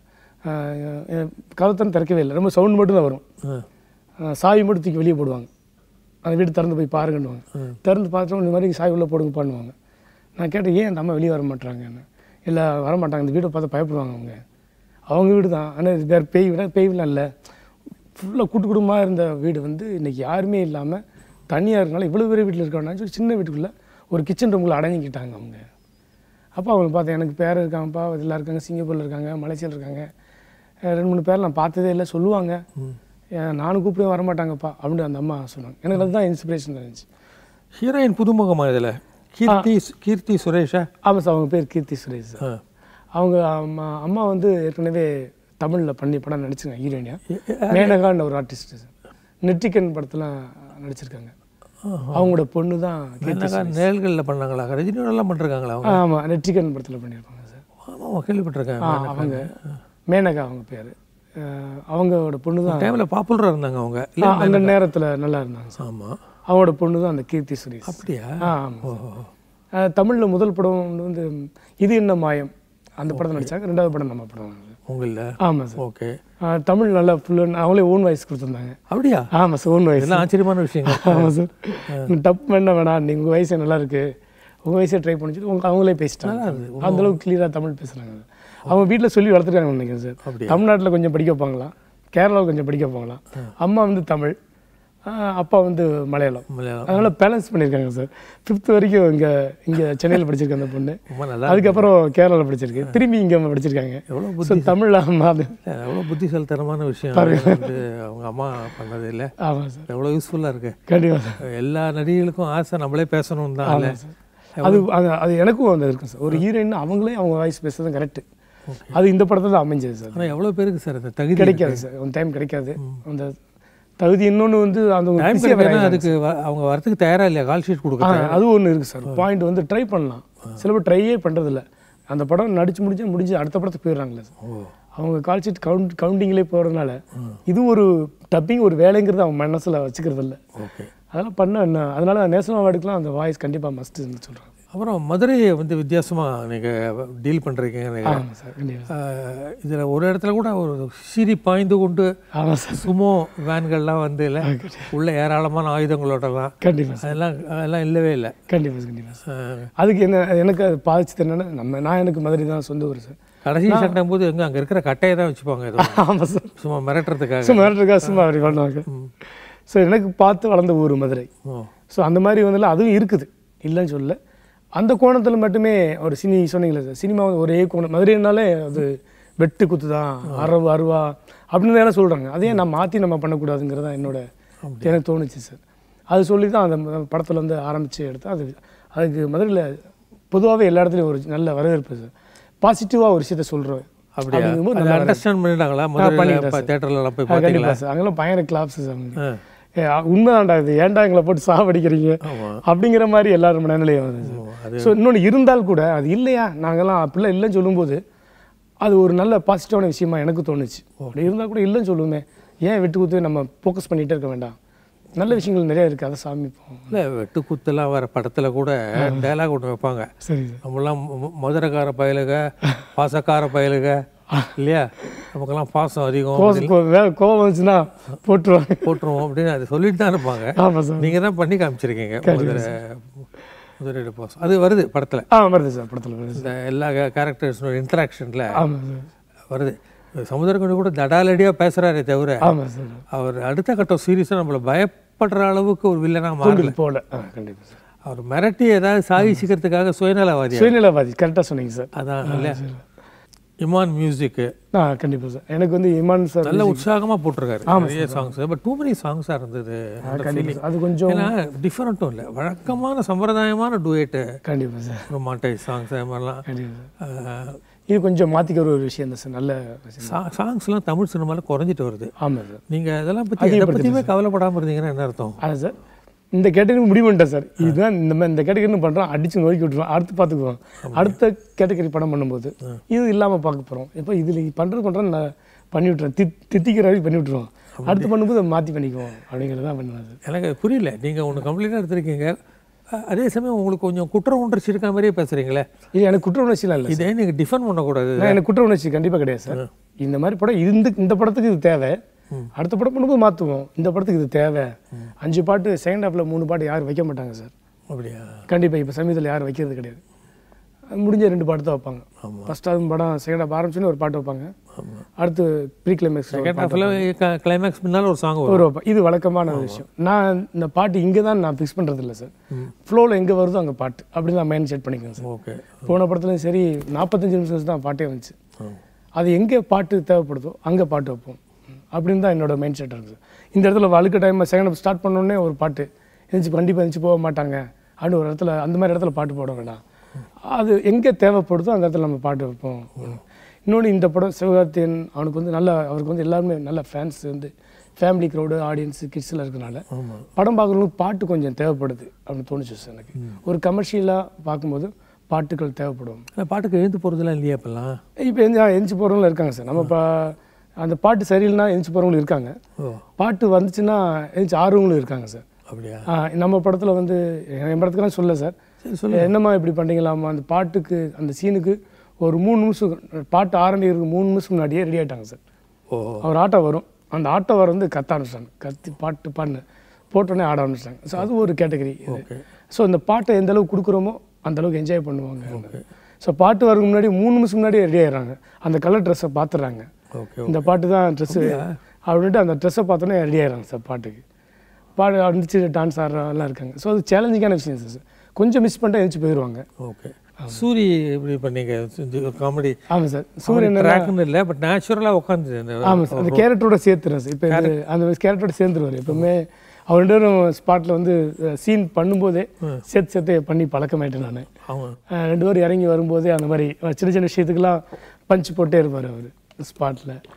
கதத்தன் திறக்கவே இல்லை ரொம்ப சவுண்ட் மட்டும் தான் வரும் ஆ. ஆஹ் சாவி மட்டும் தூக்கி வெளியே போடுவாங்க அந்த வீடு திறந்து போய் பாருங்கன்னுவாங்க திறந்து பார்த்தோம் இந்த மாதிரி சாவி உள்ளே போடுங்க பண்ணுவாங்க நான் கேட்டேன் ஏன் நம்ம வெளியே வர மாட்டாங்கன்னு இல்லை வர மாட்டாங்க இந்த வீடை பார்த்து பயப்படுவாங்க அவங்க அவங்க வீடு தான் ஆனால் இது வேறு பேய் விட பேய்லாம் இல்லை ஃபுல்லாக கூட்டு குடும்பமாக இருந்த வீடு வந்து இன்னைக்கு யாருமே இல்லாமல் தனியாக இருக்கனால இவ்வளோ பெரிய வீட்டில் இருக்கணும்னு சொல்லி சின்ன வீட்டுக்குள்ளே ஒரு கிச்சன் ரூமில் அடங்கிக்கிட்டாங்க அவங்க அப்போ அவங்க பார்த்தேன் எனக்கு பேர் இருக்காங்கப்பா இதெல்லாம் இருக்காங்க சிங்கப்பூரில் இருக்காங்க மலேசியாவில் இருக்காங்க அஹ் ரெண்டு மூணு பேர் நான் பார்த்ததே இல்லை சொல்லுவாங்க அஹ் நானும் கூப்பிடுவேன் வரமாட்டாங்கப்பா அப்படின்னு அந்த அம்மா சொன்னாங்க எனக்கு அதுதான் இன்ஸ்பிரேஷன் இருந்துச்சு ஹீரோயின் புதுமுகமா இதில் கீர்த்தி கீர்த்தி சுரேஷா ஆமாம் சார் அவங்க பேர் கீர்த்தி சுரேஷ் சார் ஆ. அவங்க அம்மா அம்மா வந்து ஏற்கனவே தமிழில் பண்ணி படம் நடிச்சிருக்காங்க ஹீரோயினியா மேனகான்னு ஒரு ஆர்டிஸ்ட் சார் நெற்றிக்கன் படத்தில் நடிச்சிருக்காங்க அவங்களோட பொண்ணு தான் கீர்த்தி என்னக்கா நேல்களில் பண்ணாங்களா ரஜினியோடலாம் பண்ணிருக்காங்களா அவங்க ஆமாம் நெற்றிக்கன் படத்தில் பண்ணியிருப்பாங்க சார் ஆமாம் கேள்விப்பட்டிருக்கேன் ஆ அவங்க மேனகா அவங்க பேர் அவங்களோட பொண்ணு தான் டைமில் பாப்புலராக இருந்தாங்க அவங்க ஆ, அந்த நேரத்தில் நல்லா இருந்தாங்க சார் ஆமாம் அவங்களோட பொண்ணு தான் அந்த கீர்த்தி சுரேஷ் அப்படியா ஆ ஆமாம் தமிழில் முதல் படம் வந்து இது என்ன மாயம் அந்த படத்தை நடிச்சாங்க ரெண்டாவது படம் நம்ம படம் உங்களில் ஆமாம் சார் ஓகே ஆ, தமிழ் நல்லா ஃபுல்லாக அவங்களே ஓன் வாய்ஸ் கொடுத்துருந்தாங்க அப்படியா ஆமாம் சார் ஓன் வாய்ஸ் இதெல்லாம் ஆச்சரியமான விஷயங்கள் ஆமாம் சார் டப் பண்ண வேணாம் நீங்கள் உங்கள் வயசு நல்லா இருக்கு உங்கள் வயசே ட்ரை பண்ணிட்டு உங்க அவங்களே பேசிட்டாங்க அந்த அளவுக்கு கிளியராக தமிழ் பேசுகிறாங்க அவங்க வீட்டில் சொல்லி வளர்த்துருக்காங்க நினைக்கிறேன் சார் அப்படியா? தமிழ்நாட்டில் கொஞ்சம் படிக்க வைப்பாங்களாம் கேரளாவில் கொஞ்சம் படிக்க வைப்பாங்களாம் அம்மா வந்து தமிழ் ஆ, அப்பா வந்து மலையாளம் மலையாளம் அதனால பேலன்ஸ் பண்ணியிருக்காங்க சார் ஃபிஃப்த் வரைக்கும் இங்கே இங்கே சென்னையில் படிச்சிருக்க அந்த பொண்ணு ரொம்ப நல்லா அதுக்கப்புறம் கேரளாவில் படிச்சிருக்கு திரும்பி இங்கே படிச்சிருக்காங்க எவ்வளோ ஸோ தமிழ் ஆமாம் அது எவ்வளோ புத்திசாலித்தனமான விஷயம் அதெல்லாம் வந்து அவங்க அம்மா பண்ணது இல்லை ஆமாம் சார் எவ்வளோ யூஸ்ஃபுல்லாக இருக்கு கண்டிப்பாக சார் எல்லா நடிகைகளுக்கும் ஆசை நம்மளே பேசணும் தான் இல்லை அது அது அது எனக்கும் அந்த இருக்கும் சார் ஒரு ஹீரோயின் அவங்களே அவங்க வாய்ஸ் பேசுறது கரெக்ட் அது இந்த படத்துல தான் அமைஞ்சது சார் ஆனால் எவ்வளோ பேருக்கு சார் இந்த தகுதி கிடைக்காது சார் ஒன் டைம் கிடைக்காது அந்த தகுதி இன்னொன்று வந்து அந்த ஒரு டைம் busy ஆ கிடைக்கணும் அதுக்கு வ- அவங்க வரதுக்கு தயாரா இல்லையா கால் ஷீட் கொடுக்க ஆ, அது ஒன்று இருக்குது சார் பாயிண்ட் வந்து ட்ரை பண்ணலாம் சில பேர் ட்ரையே பண்ணுறதில்ல அந்த படம் நடிச்சு முடிஞ்சு முடிஞ்சு அடுத்த படத்துக்கு போயிடுறாங்களே சார் ஓ அவங்க கால் ஷீட் கவுண்ட் கவுண்டிங்லேயே போகிறதுனால இது ஒரு டப்பிங் ஒரு வேலைங்கிறது அவங்க மனசில் வச்சுக்கிறது இல்ல ஓகே அதெல்லாம் பண்ண என்ன அதனால நேஷனல் அவார்டுக்குலாம் அந்த வாய்ஸ் கண்டிப்பாக மஸ்ட்டுன்னு சொல்கிறாங்க அப்புறம் மதுரையை வந்து வித்தியாசமா நீங்க டீல் பண்றீங்கன்னு நினைக்கிறேன் ஆமாம் சார் கண்டிப்பாக ஆஹ் இதுல ஒரு இடத்துல கூட ஒரு சிரி பாய்ந்து கொண்டு ஆமாம் சார் சுமோ வேன்கள்லாம் வந்து இல்லை உள்ள ஏராளமான ஆயுதங்களோடலாம் கண்டிப்பாக சார் அதெல்லாம் அதெல்லாம் இல்லவே இல்லை கண்டிப்பாக கண்டிப்பாக சார் ஆஹ் அதுக்கு என்ன எனக்கு அது பாதிச்சது என்னன்னா நம்ம நான் எனக்கு மதுரை தான் சொந்த ஊர் சார் கடைசி சட்டம் போது எங்க அங்க இருக்கிற கட்டையை தான் வச்சுப்பாங்க ஏதோ ஆமாம் சார் சும்மா மிரட்டுறதுக்காக சும்மா இருக்கா சும்மா அப்படி பண்ணுவாங்க ஸோ எனக்கு பார்த்து வளர்ந்த ஊர் மதுரை ஓ ஸோ அந்த மாதிரி வந்து அதுவும் இருக்குது இல்லைன்னு சொல்லல அந்த கோணத்தில் மட்டுமே ஒரு சினி சொன்னீங்களே சார் சினிமா ஒரே கோணம் மதுரைனாலே அது வெட்டு குத்து தான் அரவு அருவா அப்படின்னு தானே சொல்கிறாங்க அதையே நான் மாற்றி நம்ம பண்ணக்கூடாதுங்கிறது தான் என்னோட எனக்கு தோணுச்சு சார் அது சொல்லி தான் அந்த படத்தில் வந்து ஆரம்பித்து எடுத்தேன் அது அதுக்கு மதுரையில் பொதுவாகவே எல்லா இடத்துலையும் ஒரு நல்ல வரவேற்பு சார் பாசிட்டிவாக ஒரு விஷயத்த சொல்கிறோம் அப்படியா அப்படிங்கும்போது அதை அண்டர்ஸ்டாண்ட் பண்ணிட்டாங்களா முதல்ல தேட்டர்லாம் போய் பார்த்தீங்களா கண்டிப்பாக சார் அங்கெல்லாம் பயங்கர கிளாப்ஸ் சார் அவங்க ஆ, ஏ, உண்மைதான்டா இது ஏன்டா எங்களை போட்டு சாவடிக்கிறீங்க ஆமா அப்படிங்கிற மாதிரி எல்லாரும் மனநிலையும் வருது ஓ, அது ஸோ இன்னொன்று இருந்தால் கூட அது இல்லையா நாங்கெல்லாம் அப்படிலாம் இல்லைன்னு சொல்லும்போது அது ஒரு நல்ல பாசிட்டிவான விஷயமா எனக்கு தோணுச்சு அப்படி இருந்தால் கூட இல்லைன்னு சொல்லுவோமே ஏன் வெட்டு குத்து நம்ம ஃபோக்கஸ் பண்ணிகிட்டே இருக்க வேண்டாம் நல்ல விஷயங்கள் நிறைய இருக்குது அதை சாமிப்போம் இல்லை வெட்டு குத்தெல்லாம் வர படத்துல கூட டயலாக் ஒன்று வைப்பாங்க சரி சார் நம்மளாம் மு- மதுரைக்கார பயலுக பாசக்கார பயலுக இல்லையா நமக்கெல்லாம் பாசம் அதிகம் கோவம் கோ- வே- கோவம் வந்துச்சுன்னா போட்டுருவாங்க போட்டுருவோம் அப்படின்னு அதை சொல்லிட்டு தான் இருப்பாங்க ஆமாம் சார் நீங்க தான் பண்ணி காமிச்சிருக்கீங்க மதுரை மதுரையோட பாசம் அது வருது படத்துல ஆ வருது சார் படத்தில் வருது இந்த எல்லா கேரக்டர்ஸோட இன்டராக்ஷனில் ஆமாம் சார் வருது சமுத்திரக்கணி கூட தடாலடியா பேசுறாரே தவிர ஆமாம் சார் அவர் அடுத்த கட்டம் சீரியஸாக நம்மளை பயப்படுற அளவுக்கு ஒரு வில்லனா மாறல உங்களுக்கு போகல ஆ கண்டிப்பாக சார் அவர் மிரட்டி ஏதாவது சாதிச்சுக்கிறதுக்காக சுயநலவாதி சுயநலவாதி கரெக்டாக சொன்னீங்க சார் அதான் இல்லையா இமான் மியூசிக்கு ஆ கண்டிப்பாக சார் எனக்கு வந்து இமான் சார் நல்ல உற்சாகமா போட்டிருக்காரு நிறைய சாங்ஸ் பட் டூ மெனி சாங்ஸாக இருந்தது அந்த கண்டிப்பாக feeling. சார். அது கொஞ்சம் ஏன்னா டிஃப்ரெண்ட்டும் இல்லை வழக்கமான சம்பிரதாயமான டூயேட்டு கண்டிப்பாக சார் ஒரு மாட்டேஜ் சாங்ஸ் அது மாதிரிலாம் கண்டிப்பாக சார் இது கொஞ்சம் மாற்றிக்கிற ஒரு விஷயம் தான் சார் நல்ல விஷயம் சாங்ஸ்லாம் தமிழ் சினிமாவில் குறைஞ்சிட்டு வருது ஆமாம் சார் நீங்க இதெல்லாம் பற்றி எதை பற்றியுமே கவலைப்படாம இருந்தீங்கன்னா என்ன அர்த்தம் அதான் சார் இந்த கேட்டகரி முடிவு பண்ணிட்டேன் சார் இதுதான் இந்த மாதிரி இந்த கேட்டகரி பண்ணுறோம் அடிச்சு நோக்கி விட்டுருவோம் அடுத்து பார்த்துக்குவோம் அடுத்த கேட்டகரி படம் பண்ணும்போது இது இல்லாமல் பார்க்க போகிறோம் இப்போ இதில் பண்ணுறது பண்ணுறோம் நான் பண்ணி விட்டுறேன் தி தித்திக்கிற வரைக்கும் பண்ணி விட்டுருவோம் அடுத்து பண்ணும்போது அதை மாற்றி பண்ணிக்குவோம் அப்படிங்கிறது தான் பண்ணுவேன் சார் எனக்கு அது புரியல நீங்க ஒன்று கம்ப்ளீட்டாக எடுத்திருக்கீங்க அ- அதே சமயம் உங்களுக்கு கொஞ்சம் குற்ற உணர்ச்சி இருக்க மாதிரியே பேசுறீங்களே இது எனக்கு குற்ற உணர்ச்சிலாம் இல்லை இதே நீங்க டிஃபன் பண்ணக்கூடாது நான் எனக்கு குற்ற உணர்ச்சி கண்டிப்பாக கிடையாது சார் இந்த மாதிரி படம் இந்த இந்த படத்துக்கு இது தேவை அடுத்த படம் பண்ணும்போது மாற்றுவோம் இந்த படத்துக்கு இது தேவை அஞ்சு பாட்டு செகண்ட் ஹாஃபில் மூணு பாட்டு யாரும் வைக்க மாட்டாங்க சார் அப்படியா கண்டிப்பாக இப்போ சமீபத்தில் யாரும் வைக்கிறது கிடையாது முடிஞ்ச ரெண்டு பாட்டு தான் வைப்பாங்க ஃபர்ஸ்ட் அது படம் செகண்ட் ஹாஃப் ஆரம்பிச்சோன்னே ஒரு பாட்டு வைப்பாங்க அடுத்து ப்ரீ கிளைமேக்ஸ் செகண்ட் ஹாஃபில் கிளைமேக்ஸ் முன்னால் ஒரு சாங் வரும் ஒரு வைப்பாங்க இது வழக்கமான ஒரு விஷயம் நான் இந்த பாட்டு இங்கே தான் நான் ஃபிக்ஸ் பண்ணுறது இல்லை சார் ஃப்ளோவில் எங்கே வருதோ அங்கே பாட்டு அப்படி தான் மைண்ட் செட் பண்ணிக்குவேன் சார் ஓகே போன படத்துலையும் சரி நாற்பத்தஞ்சு நிமிஷம் தான் பாட்டே வந்துச்சு அது எங்கே பாட்டு தேவைப்படுதோ அங்கே பாட்டு வைப்போம் அப்படின்னு தான் என்னோட மைண்ட் செட் இருக்குது இந்த இடத்துல வழுக்க டைம் செகண்ட் ஸ்டார்ட் பண்ணோடனே ஒரு பாட்டு எழுந்துச்சு கண்டிப்பாக எழுந்துச்சு போக மாட்டாங்க அப்படின்னு ஒரு இடத்துல அந்த மாதிரி இடத்துல பாட்டு போட வேண்டாம் அது எங்கே தேவைப்படுதோ அந்த இடத்துல நம்ம பாட்டு வைப்போம் இன்னொன்று இந்த படம் சிவகார்த்தியன் அவனுக்கு வந்து நல்ல அவருக்கு வந்து எல்லாருமே நல்ல ஃபேன்ஸ் வந்து ஃபேமிலி க்ரௌடு ஆடியன்ஸ் கிட்ஸ்லாம் இருக்கனால படம் பார்க்குறவங்களுக்கு பாட்டு கொஞ்சம் தேவைப்படுது அப்படின்னு தோணுச்சு சார் எனக்கு ஒரு கமர்ஷியலாக பார்க்கும்போது பாட்டுகள் தேவைப்படும் அந்த பாட்டுக்கு எழுந்து போகிறதுலாம் இல்லையா இப்போல்லாம் இப்போ எந்த எந்திச்சு போகிறவங்களும் இருக்காங்க சார் நம்ம இப்போ அந்த பாட்டு சரியில்லைனா எந்திச்சு போகிறவங்களும் இருக்காங்க ஓ பாட்டு வந்துச்சுன்னா எந்திச்சு ஆடுறவங்களும் இருக்காங்க சார் அப்படியா ஆ, நம்ம படத்தில் வந்து என் படத்துக்குலாம் சொல்ல சார் சரி என்னம்மா இப்படி பண்ணுறீங்களாம்மா அந்த பாட்டுக்கு அந்த சீனுக்கு ஒரு மூணு நிமிஷம் பாட்டு ஆரம்பிக்கிறதுக்கு மூணு நிமிஷம் முன்னாடியே ரெடி ஆயிட்டாங்க சார் ஓ அவர் ஆட்டோ வரும் அந்த ஆட்டோ வர வந்து கத்த ஆரம்பிச்சிட்டாங்க கத்தி பாட்டு பாடின போட்டோன்னே ஆட ஆரம்பிச்சிட்டாங்க ஸோ அது ஒரு கேட்டகரி ஓகே ஸோ இந்த பாட்டை எந்த அளவுக்கு கொடுக்குறோமோ அந்த அளவுக்கு என்ஜாய் பண்ணுவாங்க ஸோ பாட்டு வரதுக்கு முன்னாடி மூணு நிமிஷம் முன்னாடியே ரெடி ஆயிடுறாங்க அந்த கலர் ட்ரெஸ்ஸை பார்த்துடுறாங்க ஓகே இந்த பாட்டு தான் ட்ரெஸ்ஸு அப்படின்ட்டு அந்த ட்ரெஸ்ஸை பார்த்தோன்னே ரெடி ஆயிடுறாங்க சார் பாட்டுக்கு பாடு அடிச்சு டான்ஸ் ஆடுறவங்கலாம் இருக்காங்க ஸோ அது சேலஞ்சிங்கான விஷயம் சார் கொஞ்சம் மிஸ் பண்ணிட்டா எழுந்துச்சு போயிடுவாங்க ஓகே சூரி எப்படி பண்ணீங்க காமெடி ஆமாம் சார் சூரியன் ட்ராக்னு இல்லை பட் நேச்சுரலாக உட்காந்து ஆமாம் சார் அந்த கேரக்டரோட சேர்த்துறேன் சார் இப்போ இது அந்த கேரக்டரோட சேர்ந்துருவார் எப்பவுமே அவர் ரெண்டு பேரும் ஸ்பாட்டில் வந்து சீன் பண்ணும்போதே சேர்த்து சேர்த்து பண்ணி பழக்கமாயிட்டேன் நான் அவன் ரெண்டு பேரும் இறங்கி வரும்போதே அந்த மாதிரி சின்ன சின்ன விஷயத்துக்கெல்லாம் பஞ்ச் போட்டே இருப்பார் அவர் ஸ்பாட்டில்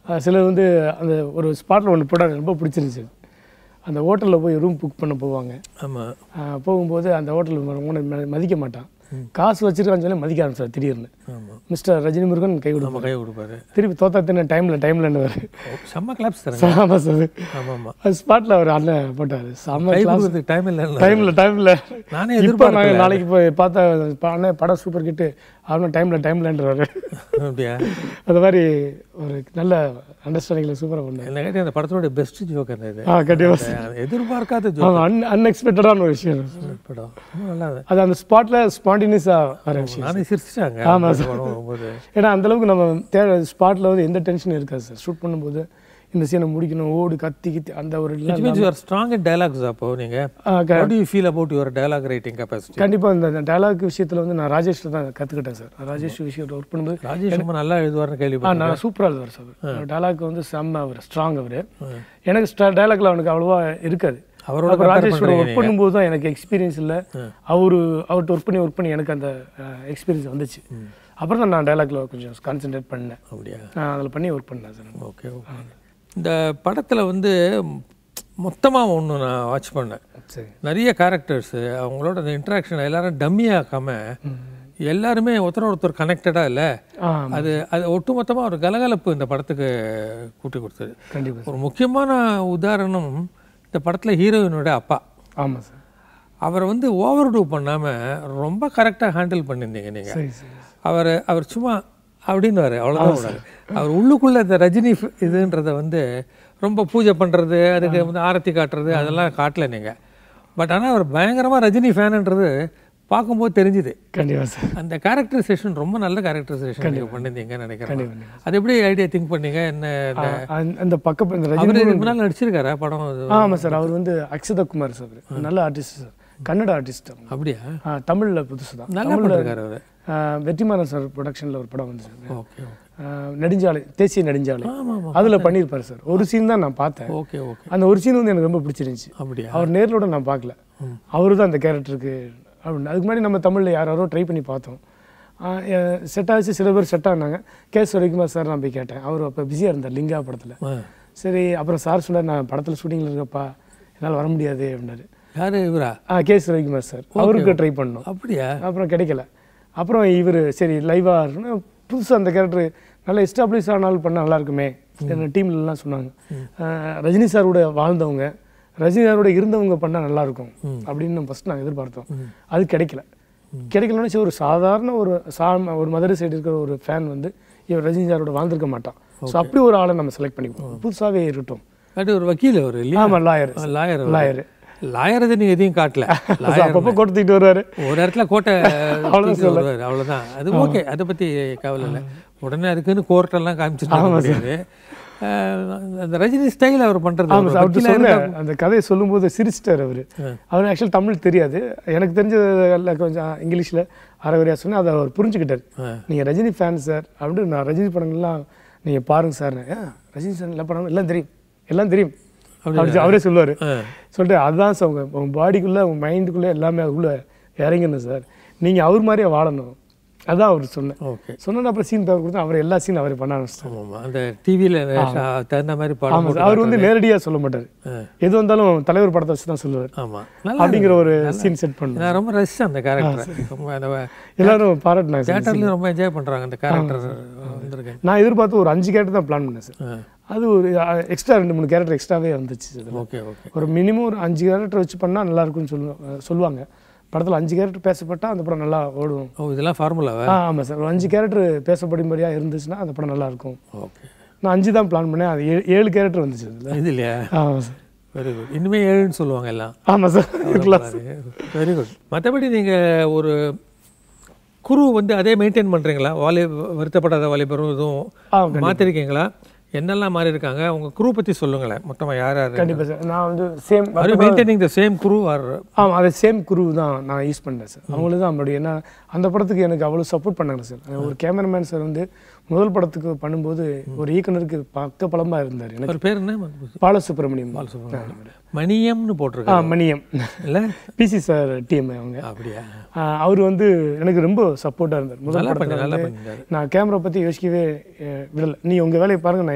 அஹ் சிலர் வந்து அந்த ஒரு ஸ்பாட்டில் ஒன்று போட ரொம்ப பிடிச்சிருந்துச்சு அந்த ஹோட்டலில் போய் ரூம் புக் பண்ண போவாங்க ஆமாம் அஹ் போகும்போது அந்த ஹோட்டல் ஓனர் மதிக்க மாட்டான் காசு வச்சிருக்கான்னு சொல்லி மதிக்க ஆரம்பிச்சார் திடீர்னு ஆமாம் மிஸ்டர் ரஜினி முருகன் கை கொடுப்பாங்க நம்ம கை கொடுப்பாரு திருப்பி தோத்தா தின்ன டைமில் டைமில் வரு ஓ, செம்ம கிளாப்ஸ் தரேன் ஆமாம் சார் ஆமாம் ஆமாம் அது ஸ்பாட்டில் அவர் அண்ணன் போட்டார் செம்ம கை கிளாஸ் கொடுக்கறதுக்கு டைம் இல்லை டைமில் டைமில் நானே இப்போ எதிர்பார்க்கல நாங்கள் நாளைக்கு போய் பார்த்தா ப- அண்ணன் படம் சூப்பர் கிட்டு அவனும் டைமில் டைம்லன்றாரு அப்படியா அது மாதிரி ஒரு நல்ல அண்டர்ஸ்டாண்டிங்கில் சூப்பராக பண்ணார் என்ன கேட்டி அந்த படத்தோட பெஸ்ட் ஜோக் அந்த இது ஆ கண்டிப்பாக அந்த எதிர்பார்க்காத ஜோக் அவன் அன் அன்எக்ஸ்பெக்டடான ஒரு விஷயம் படம் ரொம்ப நல்லா இருந்தது. அது அந்த ஸ்பாட்டில் ஸ்பான்டினியஸாக வர விஷயம் நானே சிரிச்சிட்டாங்க ஆமா அந்த படம் வரும்போது ஏன்னா அந்த அளவுக்கு நம்ம தேவை ஸ்பாட்டில் வந்து எந்த டென்ஷனும் இருக்காது சார் ஷூட் பண்ணும்போது இந்த சீனை முடிக்கணும் ஓடு கத்தி கித்தி அந்த ஒரு which means your strong in dialogues அப்போ நீங்க கண்டிப்பாக how do you feel about your dialogue writing capacity இந்த டயலாக் விஷயத்தில் வந்து நான் ராஜேஷ் தான் கற்றுக்கிட்டேன் சார் நான் ராஜேஷ் விஷயத்தில் ஒர்க் பண்ணும்போது ராஜேஷ் ரொம்ப நல்லா எழுதுவார்னு ஆ கேள்விப்பட்டேன் நான் சூப்பராக எழுதுவார் சார் டயலாக் வந்து செம்ம அவர் ஸ்ட்ராங் அவர் எனக்கு டயலாக்ல அவனுக்கு அவ்வளோவா இருக்காது அவரோட அப்போ compare ராஜேஷ் பண்றீங்க ஒர்க் பண்ணும்போது தான் எனக்கு எக்ஸ்பீரியன்ஸ் இல்லை அவரு அவர்கிட்ட ஒர்க் பண்ணி ஒர்க் பண்ணி எனக்கு அந்த எக்ஸ்பீரியன்ஸ் வந்துச்சு அப்புறம் தான் நான் டயலாக்ல கொஞ்சம் கான்சென்ட்ரேட் பண்ணேன் அப்படியா நான் அதில் பண்ணி ஒர்க் பண்ணேன் சார் ஓகே ஓகே இந்த படத்துல வந்து மொத்தமா ஒன்று நான் வாட்ச் பண்ணேன் சரி நிறைய கேரக்டர்ஸு அவங்களோட அந்த இன்ட்ராக்ஷன் எல்லாரும் டம்மியாக்காம எல்லாருமே ஒருத்தர் ஒருத்தர் கனெக்டடாக இல்லை ஆ அது அது ஒட்டுமொத்தமாக ஒரு கலகலப்பு இந்த படத்துக்கு கூட்டி கொடுத்தது கண்டிப்பாக ஒரு முக்கியமான உதாரணம் இந்த படத்தில் ஹீரோயினோட அப்பா ஆமாம் சார் அவரை வந்து ஓவர் டூ பண்ணாமல் ரொம்ப கரெக்டாக ஹேண்டில் பண்ணியிருந்தீங்க நீங்கள் சரி சரி அவர் அவர் சும்மா அப்படின்னு அவ்வளோதான் விடாது அவர் உள்ளுக்குள்ளே இந்த ரஜினி ஃப- இதுன்றத வந்து ரொம்ப பூஜை பண்ணுறது அதுக்கு வந்து ஆரத்தி காட்டுறது அதெல்லாம் காட்டல நீங்கள் பட் ஆனால் அவர் பயங்கரமாக ரஜினி ஃபேனுன்றது பார்க்கும்போது தெரிஞ்சுது கண்டிப்பாக சார் அந்த கேரக்டரைசேஷன் ரொம்ப நல்ல கேரக்டரைசேஷன் நீங்கள் பண்ணியிருந்தீங்கன்னு நினைக்கிறேன் கண்டிப்பா. அது எப்படி ஐடியா திங்க் பண்ணீங்க என்ன இந்த அந்த- அந்த பக்கம் இந்த ரஜினி அவர் இதுக்கு முன்னால் நடிச்சிருக்காரா படம் அது? ஆமாம் சார் அவர் வந்து அக்ஷத குமார் சார் அவரு. நல்ல ஆர்டிஸ்ட் சார் கன்னட ஆர்டிஸ்ட் அவங்க அப்படியா தமிழில் புதுசு தான் நல்லா பண்ணிருக்காரு அவர் ஆஹ் வெற்றிமாறன் சார் ப்ரொடக்ஷனில் ஒரு படம் வந்துச்சு ஓகே ஓகே ஆஹ் நெடுஞ்சாலை தேசிய நெடுஞ்சாலை ஆமாம் ஆமாம் அதில் பண்ணியிருப்பார் சார் ஒரு சீன் தான் நான் பார்த்தேன் ஓகே ஓகே அந்த ஒரு சீன் வந்து எனக்கு ரொம்ப பிடிச்சிருந்துச்சு அப்படியா அவர் நேர்லோட நான் பார்க்கல அவரு தான் அந்த கேரக்டருக்கு அப்படின்னு அதுக்கு முன்னாடி நம்ம தமிழில் யாரோ ட்ரை பண்ணி பார்த்தோம் செட் ஆச்சு சில பேர் செட் ஆனாங்க கேஸ் ரவிக்குமார் சார் நான் போய் கேட்டேன் அவர் அப்போ பிஸியாக இருந்தார் லிங்கா படத்தில் ஆ. சரி அப்புறம் சார் சொன்னார் நான் படத்தில் ஷூட்டிங்கில் இருக்கப்பா என்னால் வர முடியாது அப்படின்னாரு யாரு இவரா ஆ கேஸ் ரவிக்குமார் சார் அவருக்கு ட்ரை பண்ணோம் அப்படியா அப்புறம் கிடைக்கல அப்புறம் இவர் சரி லைவாக புதுசாக அந்த கேரக்டர் நல்லா எஸ்டாப்ளிஷ் ஆனாலும் பண்ணால் நல்லா இருக்குமே எங்கள் டீம்லலாம் சொன்னாங்க அஹ் ரஜினி சார் கூட வாழ்ந்தவங்க ரஜினி சாரோட இருந்தவங்க பண்ணால் நல்லா இருக்கும் அப்படின்னு ஃபஸ்ட் நாங்கள் எதிர்பார்த்தோம் அது கிடைக்கல கிடைக்கலன்னு சரி ஒரு சாதாரண ஒரு சா ஒரு மதுரை சைடு இருக்கிற ஒரு ஃபேன் வந்து இவர் ரஜினி சாரோட வாழ்ந்திருக்க மாட்டான் ஸோ அப்படி ஒரு ஆளை நம்ம செலக்ட் பண்ணிக்குவோம் புதுசாகவே இருக்கட்டும் அது ஒரு வக்கீல் அவர் இல்லையா ஆமாம் லாயர் லாயர் லாயர் லாயர் நீங்க எதையும் காட்டல லாயர் அப்பப்போ கொடுத்துக்கிட்டு வருவாரு ஒரு இடத்துல கோட்டை தூக்கிட்டு வருவாரு அவ்வளவுதான் அது ஓகே அதை பத்தி கவலை இல்லை உடனே அதுக்குன்னு கோர்ட்டெல்லாம் காமிச்சிட்டு இருக்க முடியாது அஹ், அந்த ரஜினி ஸ்டைல் அவர் பண்றது ஆமாம் ஒரு சார் அவர்கிட்ட வக்கீலா சொன்னேன் அந்த கதையை சொல்லும்போது சிரிச்சிட்டார் அவர் அவர் ஆக்சுவலி தமிழ் தெரியாது எனக்கு தெரிஞ்சதில் கொஞ்சம் இங்கிலீஷில் அரைவரையாக சொன்னேன் அதை அவர் புரிஞ்சுக்கிட்டார் ஆ. நீங்கள் ரஜினி ஃபேன் சார் அப்படின்னு நான் ரஜினி படங்கள்லாம் நீங்கள் பாருங்க சார் ரஜினி சார் எல்லா படம் எல்லாம் தெரியும் எல்லாம் தெரியும் அப்படி அவரே சொல்லுவார் ஆ. சொல்லிட்டு அதுதான் சார் உங்கள் உங்கள் பாடிக்குள்ளே உங்கள் மைண்டுக்குள்ளே எல்லாமே அதுக்குள்ளே இறங்கணும் சார் நீங்கள் அவர் மாதிரியே வாழணும் அதான் அவர் சொன்னேன் ஓகே சொன்னோன்னு அப்புறம் சீன் பேப்பர் கொடுத்தா அவர் எல்லா சீன் அவரே பண்ண ஆரம்பிச்சிட்டார் ஆமாம் ஆமாம் அந்த டிவியில் தகுந்த மாதிரி படம் ஆமாம் போட்டு சார் அவர் வந்து நேரடியாக சொல்ல மாட்டார் ஆ. எது வந்தாலும் தலைவர் படத்தை வச்சு தான் சொல்லுவார் ஆமா நல்லா அப்படிங்கிற ஒரு சீன் செட் பண்ணோம் நான் ரொம்ப ரசிச்சேன் அந்த கேரக்டர் ரொம்ப அந்த எல்லாரும் பாராட்டினாங்க சார் தேட்டர்லேயும் ரொம்ப என்ஜாய் பண்றாங்க அந்த கேரக்டர் வந்திருக்கேன் நான் எதிர்பார்த்து ஒரு அஞ்சு கேரக்டர் தான் பிளான் பண்ணேன் சார் ஆ அது ஒரு எக்ஸ்ட்ரா ரெண்டு மூணு கேரக்டர் எக்ஸ்ட்ராவே வந்துச்சு சார் ஓகே ஓகே ஒரு மினிமம் ஒரு அஞ்சு கேரக்டர் வச்சு பண்ணால் நல்லா இருக்கும்னு சொல்லுவாங்க சொல்லுவாங்க படத்தில் அஞ்சு கேரக்டர் பேசப்பட்டால் அந்த படம் நல்லா ஓடும் ஓ இதெல்லாம் ஃபார்முலாவா ஆ ஆமாம் சார் ஒரு அஞ்சு கேரக்டர் பேசப்படும்படியாக இருந்துச்சுன்னா அந்த படம் நல்லா இருக்கும் ஓகே நான் அஞ்சு தான் பிளான் பண்ணேன் அது ஏழு ஏழு கேரக்டர் வந்துச்சு அதில் இது இல்லையா ஆமாம் சார் வெரி குட் இனிமே ஏழுன்னு சொல்லுவாங்க எல்லாம் ஆமாம் சார் இருக்கலாம் வெரி குட் மற்றபடி நீங்கள் ஒரு குரு வந்து அதே மெயின்டைன் பண்ணுறீங்களா வாலி வருத்தப்படாத வாலிபரும் இதுவும் ஆ மாற்றிருக்கீங்களா என்னெல்லாம் மாறி இருக்காங்க உங்கள் குரு பற்றி சொல்லுங்களேன் மொத்தமாக யார் யார் கண்டிப்பாக சார் நான் வந்து same are maintaining the same குரு ஆர் ஆமாம் அதை சேம் குரு தான் நான் யூஸ் பண்ணேன் சார் அவங்களுக்கு தான் அப்படி ஏன்னா அந்த படத்துக்கு எனக்கு அவ்வளோ சப்போர்ட் பண்ணாங்க சார் ஒரு கேமராமேன் சார் வந்து முதல் படத்துக்கு பண்ணும்போது ஒரு இயக்குனருக்கு பக்க பலமாக இருந்தார் எனக்கு அவர் பேர் என்ன பாலசுப்ரமணியம் மணியம்னு ஆ போட்டிருக்காரு மணியம் இல்லை பிசி சார் டீம் அவங்க அப்படியா ஆ, அவர் வந்து எனக்கு ரொம்ப சப்போர்ட்டாக இருந்தார் முதல் நல்லா பண்ணி படத்தில் நல்லா வந்து பண்ணியிருந்தாரு நான் கேமரா பற்றி யோசிக்கவே அஹ், விடல நீ உங்கள் வேலையை பாருங்க நான் என்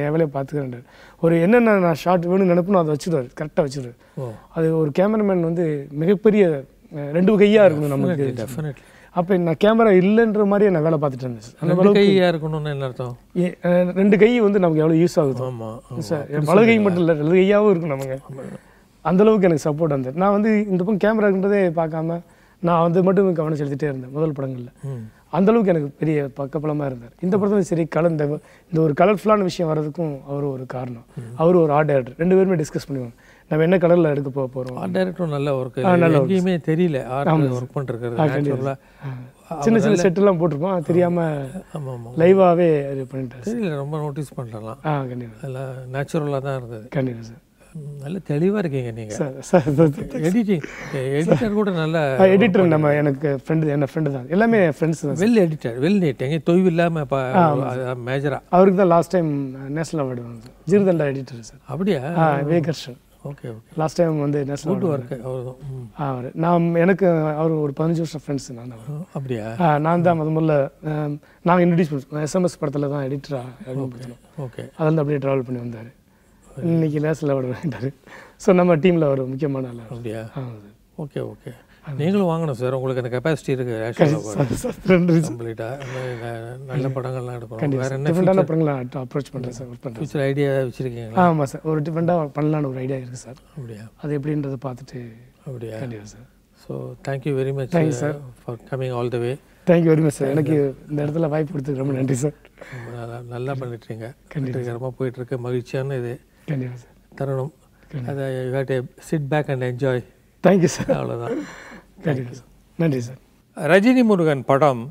என் வேலையை பார்த்துக்கிறேன் ஒரு என்னென்ன நான் ஷார்ட் வேணும்னு நினைப்பணும் அதை வச்சுருவார் கரெக்டாக வச்சுருவார் ஓ அது ஒரு கேமராமேன் வந்து மிகப்பெரிய அஹ், ரெண்டு கையாக இருக்கணும் நமக்கு டெஃபினெட்லி அப்போ நான் கேமரா இல்லைன்ற மாதிரியே நான் வேலை பார்த்துட்டு இருந்தேன் சார் அந்த ரெண்டு கையா இருக்கணும்னு என்ன அர்த்தம் ஏ- அஹ், ரெண்டு கை வந்து நமக்கு எவ்வளோ யூஸ் ஆகுது ஆமா சார் வலது கை மட்டும் இல்லை ரெண்டு கையாகவும் இருக்கும் நமக்கு அந்த அளவுக்கு எனக்கு சப்போர்ட் வந்தது நான் வந்து இந்த பக்கம் கேமரான்றதே பார்க்காம நான் வந்து மட்டும் கவனம் செலுத்திட்டே இருந்தேன் முதல் படங்களில் ம் அந்த அளவுக்கு எனக்கு பெரிய பக்கபலமாக இருந்தார் இந்த படத்துல சரி கலர் இந்த இந்த ஒரு கலர்ஃபுல்லான விஷயம் வர்றதுக்கும் அவர் ஒரு காரணம் அவர் ஒரு ஆர்ட் டைரக்டர் ரெண்டு பேருமே டிஸ்கஸ் பண்ணுவாங்க நம்ம என்ன கலரில் எடுக்க போக போகிறோம் ஆர்ட் டைரக்டரும் நல்ல ஒர்க் நல்ல work. எங்கேயுமே தெரியல ஆர்ட் ஒர்க் பண்ணிருக்கிறது நேச்சுரலாக சின்ன சின்ன செட்டெல்லாம் போட்டிருப்போம் அது தெரியாம ஆமாம் ஆமாம் லைவாகவே அது பண்ணிட்டார் தெரியல ரொம்ப நோட்டீஸ் பண்ணலாம் ஆ கண்டிப்பாக அதெல்லாம் நேச்சுரலாக தான் இருந்தது கண்டிப்பாக சார் ம், நல்ல தெளிவாக இருக்கீங்க நீங்கள் சார் சார் எடிட்டிங் எடிட்டர் கூட நல்ல எடிட்டர் நம்ம எனக்கு ஃப்ரெண்டு என்ன ஃப்ரெண்டு தான் எல்லாமே ஃப்ரெண்ட்ஸ் தான் வெல் எடிட்டர் வெல் நீட் எங்கே தொய்வு இல்லாமல் மேஜரா அவருக்கு தான் லாஸ்ட் டைம் நேஷனல் அவார்டு வாங்க சார் ஜீர்தண்டா எடிட்டர் சார் அப்படியா ஆ விவேகர்ஷன் ஓகே ஓகே லாஸ்ட் டைம் வந்து நேஷனல் குட் அவார்டு ஒர்க் அவர் தான் அவர் நான் எனக்கு அவர் ஒரு பதினஞ்சு வருஷம் ஃப்ரெண்ட்ஸ் நான் அவர் அப்படியா ஆ, நான் தான் முத முதல்ல ஆம், நாங்கள் இன்ட்ரடியூஸ் பண்ணோம் எஸ்எம்எஸ் படத்தில் தான் எடிட்டராக அறிமுகப்படுத்தணும் ஓகே அதில் அப்படியே ட்ராவல் பண்ணி வந்தார் இன்னைக்கு நேஷனல் அவார்டு வாங்கிட்டார் ஸோ நம்ம டீமில் ஒரு முக்கியமான ஆள் அவர். அப்படியா ஆமாம் ஓகே ஓகே நீங்களும் வாங்கணும் சார் உங்களுக்கு அந்த கெப்பாசிட்டி இருக்கு ரேஷன் சார் சார் ரெண்டு கம்ப்ளீட்டாக நல்ல படங்கள்லாம் எடுக்கணும் வேற என்ன டிஃப்ரெண்டான படங்களை அப்ரோச் பண்ணுறேன் சார் ஒர்க் பண்ணுறேன் ஃபியூச்சர் ஐடியா வச்சிருக்கீங்களா ஆமாம் சார் ஒரு டிஃப்ரெண்ட்டாக பண்ணலான்னு ஒரு ஐடியா இருக்குது சார் அப்படியா அது எப்படின்றத பார்த்துட்டு அப்படியா கண்டிப்பாக sir so thank you very much Thank you, sir. For coming all the way thank you very much sir எனக்கு இந்த இடத்துல வாய்ப்பு கொடுத்ததுக்கு ரொம்ப நன்றி சார் நல்லா நல்லா பண்ணிட்டுருங்க கண்டிப்பா. வெற்றிகரமாக போயிட்டுருக்கு மகிழ்ச்சியான இது கண்டிப்பாக சார் தருணம் அதை you had sit back and enjoy thank you sir அவ்வளோதான் கண்டிப்பாக சார் நன்றி சார் ரஜினி முருகன் படம்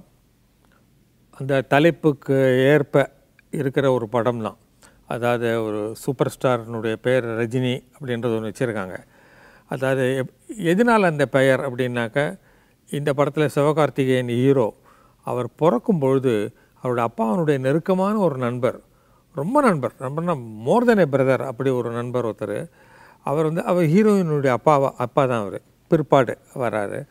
அந்த தலைப்புக்கு ஏற்ப இருக்கிற ஒரு படம் தான் அதாவது ஒரு சூப்பர் ஸ்டாரினுடைய பெயர் ரஜினி அப்படின்றது ஒன்று வச்சுருக்காங்க அதாவது எப்- எதனால் அந்த பெயர் அப்படின்னாக்க இந்த படத்தில் சிவகார்த்திகேயன் ஹீரோ அவர் பிறக்கும் பொழுது அவருடைய அப்பாவனுடைய நெருக்கமான ஒரு நண்பர் ரொம்ப நண்பர் ரொம்ப மோர் தென் எ பிரதர் அப்படி ஒரு நண்பர் ஒருத்தர் அவர் வந்து அவர் ஹீரோயினுடைய அப்பாவா அப்பா தான் அவர் பிற்பாடு வராரு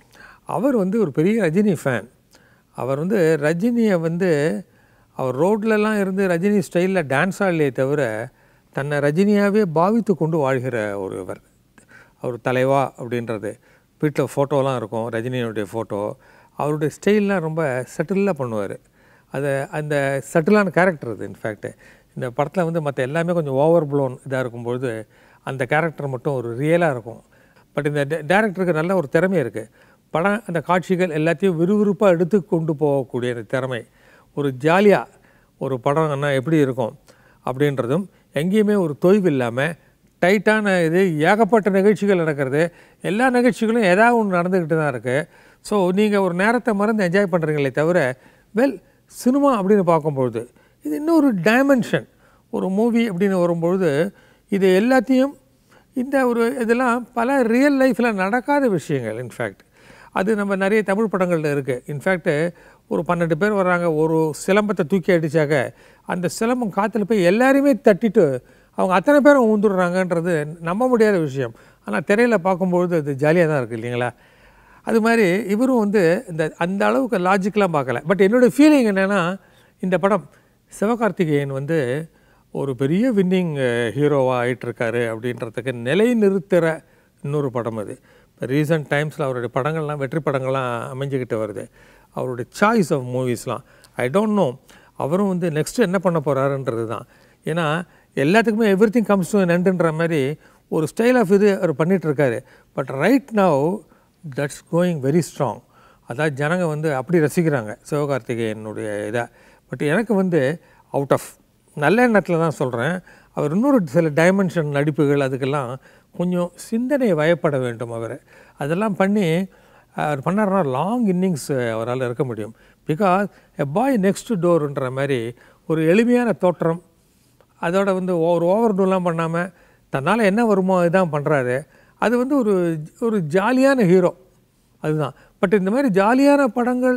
அவர் வந்து ஒரு பெரிய ரஜினி ஃபேன் அவர் வந்து ரஜினியை வந்து அவர் ரோட்லலாம் இருந்து ரஜினி ஸ்டைலில் டான்ஸ் ஆடலையே தவிர தன்னை ரஜினியாகவே பாவித்து கொண்டு வாழ்கிற ஒருவர் அவர் தலைவா அப்படின்றது வீட்டில் ஃபோட்டோலாம் இருக்கும் ரஜினியினுடைய ஃபோட்டோ அவருடைய ஸ்டைல்லாம் ரொம்ப செட்டிலாக பண்ணுவார் அது அந்த சட்டிலான கேரக்டர் அது இன்ஃபேக்ட் இந்த படத்தில் வந்து மற்ற எல்லாமே கொஞ்சம் ஓவர் ப்ளோன் இதாக இருக்கும்பொழுது அந்த கேரக்டர் மட்டும் ஒரு ரியலாக இருக்கும் பட் இந்த டேரக்டருக்கு நல்ல ஒரு திறமை இருக்குது படம் அந்த காட்சிகள் எல்லாத்தையும் விறுவிறுப்பாக எடுத்து கொண்டு போகக்கூடிய அந்த திறமை ஒரு ஜாலியாக ஒரு படம்னா எப்படி இருக்கும் அப்படின்றதும் எங்கேயுமே ஒரு தொய்வு இல்லாமல் டைட்டான இது ஏகப்பட்ட நிகழ்ச்சிகள் நடக்கிறது எல்லா நிகழ்ச்சிகளும் ஏதாவது ஒன்று நடந்துக்கிட்டு தான் இருக்குது ஸோ நீங்கள் ஒரு நேரத்தை மறந்து என்ஜாய் பண்ணுறீங்களே தவிர வெல் சினிமா அப்படின்னு பார்க்கும்பொழுது இது இன்னொரு டைமென்ஷன் ஒரு மூவி அப்படின்னு வரும்பொழுது இது எல்லாத்தையும் இந்த ஒரு இதெல்லாம் பல ரியல் லைஃப்பில் நடக்காத விஷயங்கள் இன்ஃபேக்ட் அது நம்ம நிறைய தமிழ் படங்கள்ல இருக்குது இன்ஃபேக்ட் ஒரு பன்னெண்டு பேர் வர்றாங்க ஒரு சிலம்பத்தை தூக்கி அடிச்சாக்க அந்த சிலம்பம் காற்றுல போய் எல்லாரையுமே தட்டிட்டு அவங்க அத்தனை பேரும் ஊந்துடுறாங்கன்றது நம்ப முடியாத விஷயம் ஆனால் திரையில் பார்க்கும்பொழுது அது ஜாலியாக தான் இருக்குது இல்லைங்களா அது மாதிரி இவரும் வந்து இந்த அந்த அளவுக்கு லாஜிக்கெலாம் பார்க்கல பட் என்னோடய ஃபீலிங் என்னென்னா இந்த படம் சிவகார்த்திகேயன் வந்து ஒரு பெரிய வின்னிங் ஹீரோவாக ஆயிட்டிருக்காரு அப்படின்றதுக்கு நிலை நிறுத்துகிற இன்னொரு படம் அது இப்போ ரீசன்ட் டைம்ஸில் அவருடைய படங்கள்லாம் வெற்றி படங்கள்லாம் அமைஞ்சுக்கிட்டு வருது அவருடைய சாய்ஸ் ஆஃப் மூவிஸ்லாம் ஐ டோன்ட் நோ அவரும் வந்து நெக்ஸ்ட்டு என்ன பண்ண போகிறாருன்றது தான் ஏன்னா எல்லாத்துக்குமே எவ்ரி திங் கம்ஸ் டு நண்டுன்ற மாதிரி ஒரு ஸ்டைல் ஆஃப் இது அவர் பண்ணிட்டு இருக்காரு but right now that's going very strong அதாவது ஜனங்க வந்து அப்படி ரசிக்கிறாங்க சிவகார்த்திகேயனுடைய இதை பட் எனக்கு வந்து அவுட் ஆஃப் நல்ல எண்ணத்தில் தான் சொல்கிறேன் அவர் இன்னொரு சில டைமென்ஷன் நடிப்புகள் அதுக்கெல்லாம் கொஞ்சம் சிந்தனை வயப்பட வேண்டும் அவர் அதெல்லாம் பண்ணி அவர் பண்ணாருன்னா லாங் இன்னிங்ஸ் அவரால் இருக்க முடியும் பிகாஸ் எ பாய் நெக்ஸ்ட் டோர்ன்ற மாதிரி ஒரு எளிமையான தோற்றம் அதோட வந்து ஒரு ஓவர் டூலாம் பண்ணாமல் தன்னால் என்ன வருமோ இதுதான் பண்ணுறாரு அது வந்து ஒரு ஒரு ஜாலியான ஹீரோ அதுதான் பட் இந்த மாதிரி ஜாலியான படங்கள்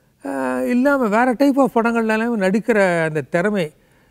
இல்லாமல் வேறு டைப் ஆஃப் படங்கள்லாம் நடிக்கிற அந்த திறமை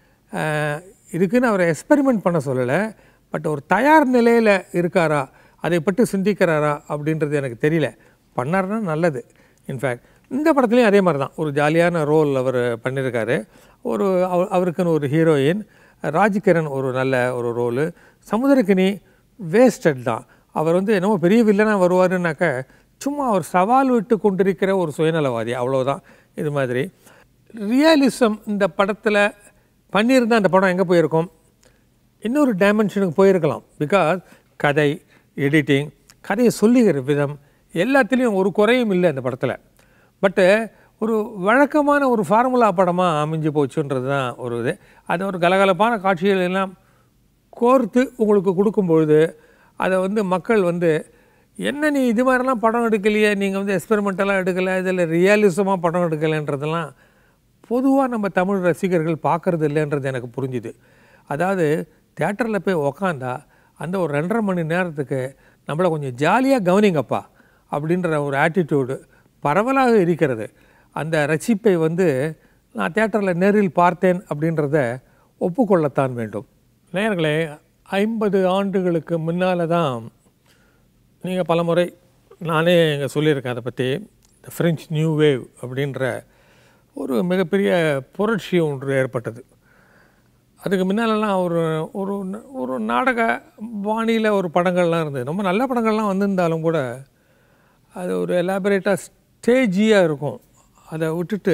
ஆஹ், இதுக்குன்னு அவரை எக்ஸ்பெரிமெண்ட் பண்ண சொல்லலை பட் ஒரு தயார் நிலையில் இருக்காரா அதை பற்றி சிந்திக்கிறாரா அப்படின்றது எனக்கு தெரியல பண்ணாருன்னா நல்லது இன்ஃபேக்ட் இந்த படத்துலையும் அதே மாதிரி தான் ஒரு ஜாலியான ரோல் அவர் பண்ணியிருக்காரு ஒரு அவ- அவருக்குன்னு ஒரு ஹீரோயின் ராஜ்கிரண் ஒரு நல்ல ஒரு ரோலு சமுத்திரக்கனி வேஸ்டட் தான் அவர் வந்து என்னமோ பெரிய வில்லனாக வருவாருன்னாக்க சும்மா அவர் சவால் விட்டு கொண்டிருக்கிற ஒரு சுயநலவாதி அவ்வளோதான் இது மாதிரி ரியலிசம் இந்த படத்தில் பண்ணியிருந்தால் அந்த படம் எங்கே போயிருக்கும் இன்னொரு டைமென்ஷனுக்கு போயிருக்கலாம் பிகாஸ் கதை எடிட்டிங் கதையை சொல்லுகிற விதம் எல்லாத்துலேயும் ஒரு குறையும் இல்லை அந்த படத்தில் பட்டு ஒரு வழக்கமான ஒரு ஃபார்முலா படமாக அமைஞ்சு போச்சுன்றது தான் ஒரு இது அது ஒரு கலகலப்பான காட்சிகள் எல்லாம் கோர்த்து உங்களுக்கு கொடுக்கும்பொழுது அதை வந்து மக்கள் வந்து என்ன நீ இது மாதிரிலாம் படம் எடுக்கலையே நீங்கள் வந்து எக்ஸ்பெரிமெண்டலாக எடுக்கலை இதில் ரியலிசமாக படம் எடுக்கலைன்றதெல்லாம் பொதுவாக நம்ம தமிழ் ரசிகர்கள் பார்க்கறது இல்லைன்றது எனக்கு புரிஞ்சுது அதாவது தேட்டரில் போய் உக்காந்தா அந்த ஒரு ரெண்டரை மணி நேரத்துக்கு நம்மளை கொஞ்சம் ஜாலியாக கவனிங்கப்பா அப்படின்ற ஒரு ஆட்டிடியூடு பரவலாக இருக்கிறது அந்த ரசிப்பை வந்து நான் தேட்டரில் நேரில் பார்த்தேன் அப்படின்றத ஒப்புக்கொள்ளத்தான் வேண்டும் நேயர்களே ஐம்பது ஆண்டுகளுக்கு முன்னால் தான் நீங்கள் பலமுறை நானே இங்கே சொல்லியிருக்கேன் அதை பற்றி இந்த ஃப்ரெஞ்ச் நியூ வேவ் அப்படின்ற ஒரு மிகப்பெரிய புரட்சி ஒன்று ஏற்பட்டது அதுக்கு முன்னாலெல்லாம் ஒரு ஒரு ந- ஒரு நாடக பாணியில் ஒரு படங்கள்லாம் இருந்தது ரொம்ப நல்ல படங்கள்லாம் வந்திருந்தாலும் கூட அது ஒரு எலாபரேட்டாக ஸ்டேஜியாக இருக்கும் அதை விட்டுட்டு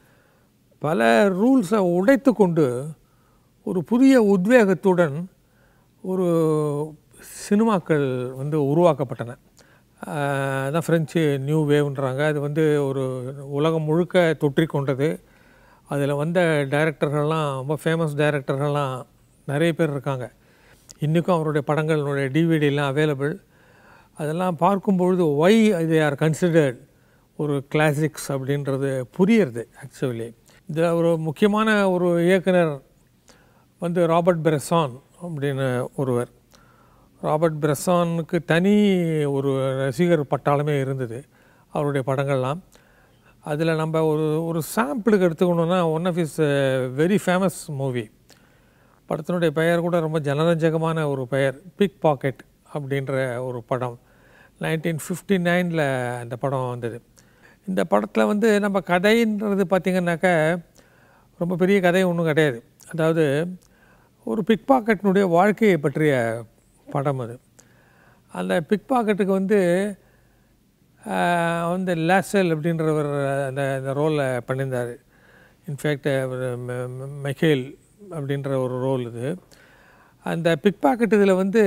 பல ரூல்ஸை உடைத்து கொண்டு ஒரு புதிய உத்வேகத்துடன் ஒரு சினிமாக்கள் வந்து உருவாக்கப்பட்டன ஆஹ் அதான் ஃப்ரெஞ்சு நியூ வேவ்ன்றாங்க அது வந்து ஒரு உலகம் முழுக்க தொற்றிக் கொண்டது அதில் வந்த டைரக்டர்கள்லாம் ரொம்ப ஃபேமஸ் டைரக்டர்கள்லாம் நிறைய பேர் இருக்காங்க இன்றைக்கும் அவருடைய படங்களுடைய டிவிடிலாம் அவைலபிள் அதெல்லாம் பார்க்கும்பொழுது ஒய் இது ஆர் கன்சிடர்ட் ஒரு கிளாசிக்ஸ் அப்படின்றது புரியுறது ஆக்சுவலி இதில் ஒரு முக்கியமான ஒரு இயக்குனர் வந்து ராபர்ட் பிரெசான் அப்படின்னு ஒருவர் ராபர்ட் பிரெசானுக்கு தனி ஒரு ரசிகர் பட்டாளமே இருந்தது அவருடைய படங்கள்லாம் அதில் நம்ம ஒரு ஒரு சாம்பிளுக்கு எடுத்துக்கணுன்னா one of is very famous movie படத்தினுடைய பெயர் கூட ரொம்ப ஜனரஞ்சகமான ஒரு பெயர் பிக் பாக்கெட் அப்படின்ற ஒரு படம் நைன்டீன் ஃபிஃப்டி நைனில் அந்த படம் வந்தது இந்த படத்தில் வந்து நம்ம கதைன்றது பார்த்திங்கனாக்கா ரொம்ப பெரிய கதை ஒன்றும் கிடையாது அதாவது ஒரு பிக் பாக்கெட்டினுடைய வாழ்க்கையை பற்றிய படம் அது அந்த பிக் பாக்கெட்டுக்கு வந்து ஆஹ், வந்து லாசல் அப்படின்றவர் அந்த அந்த ரோலை பண்ணியிருந்தார் இன்ஃபேக்ட் மெக்கேல் அப்படின்ற ஒரு ரோல் இது அந்த பிக் பாக்கெட் இதில் வந்து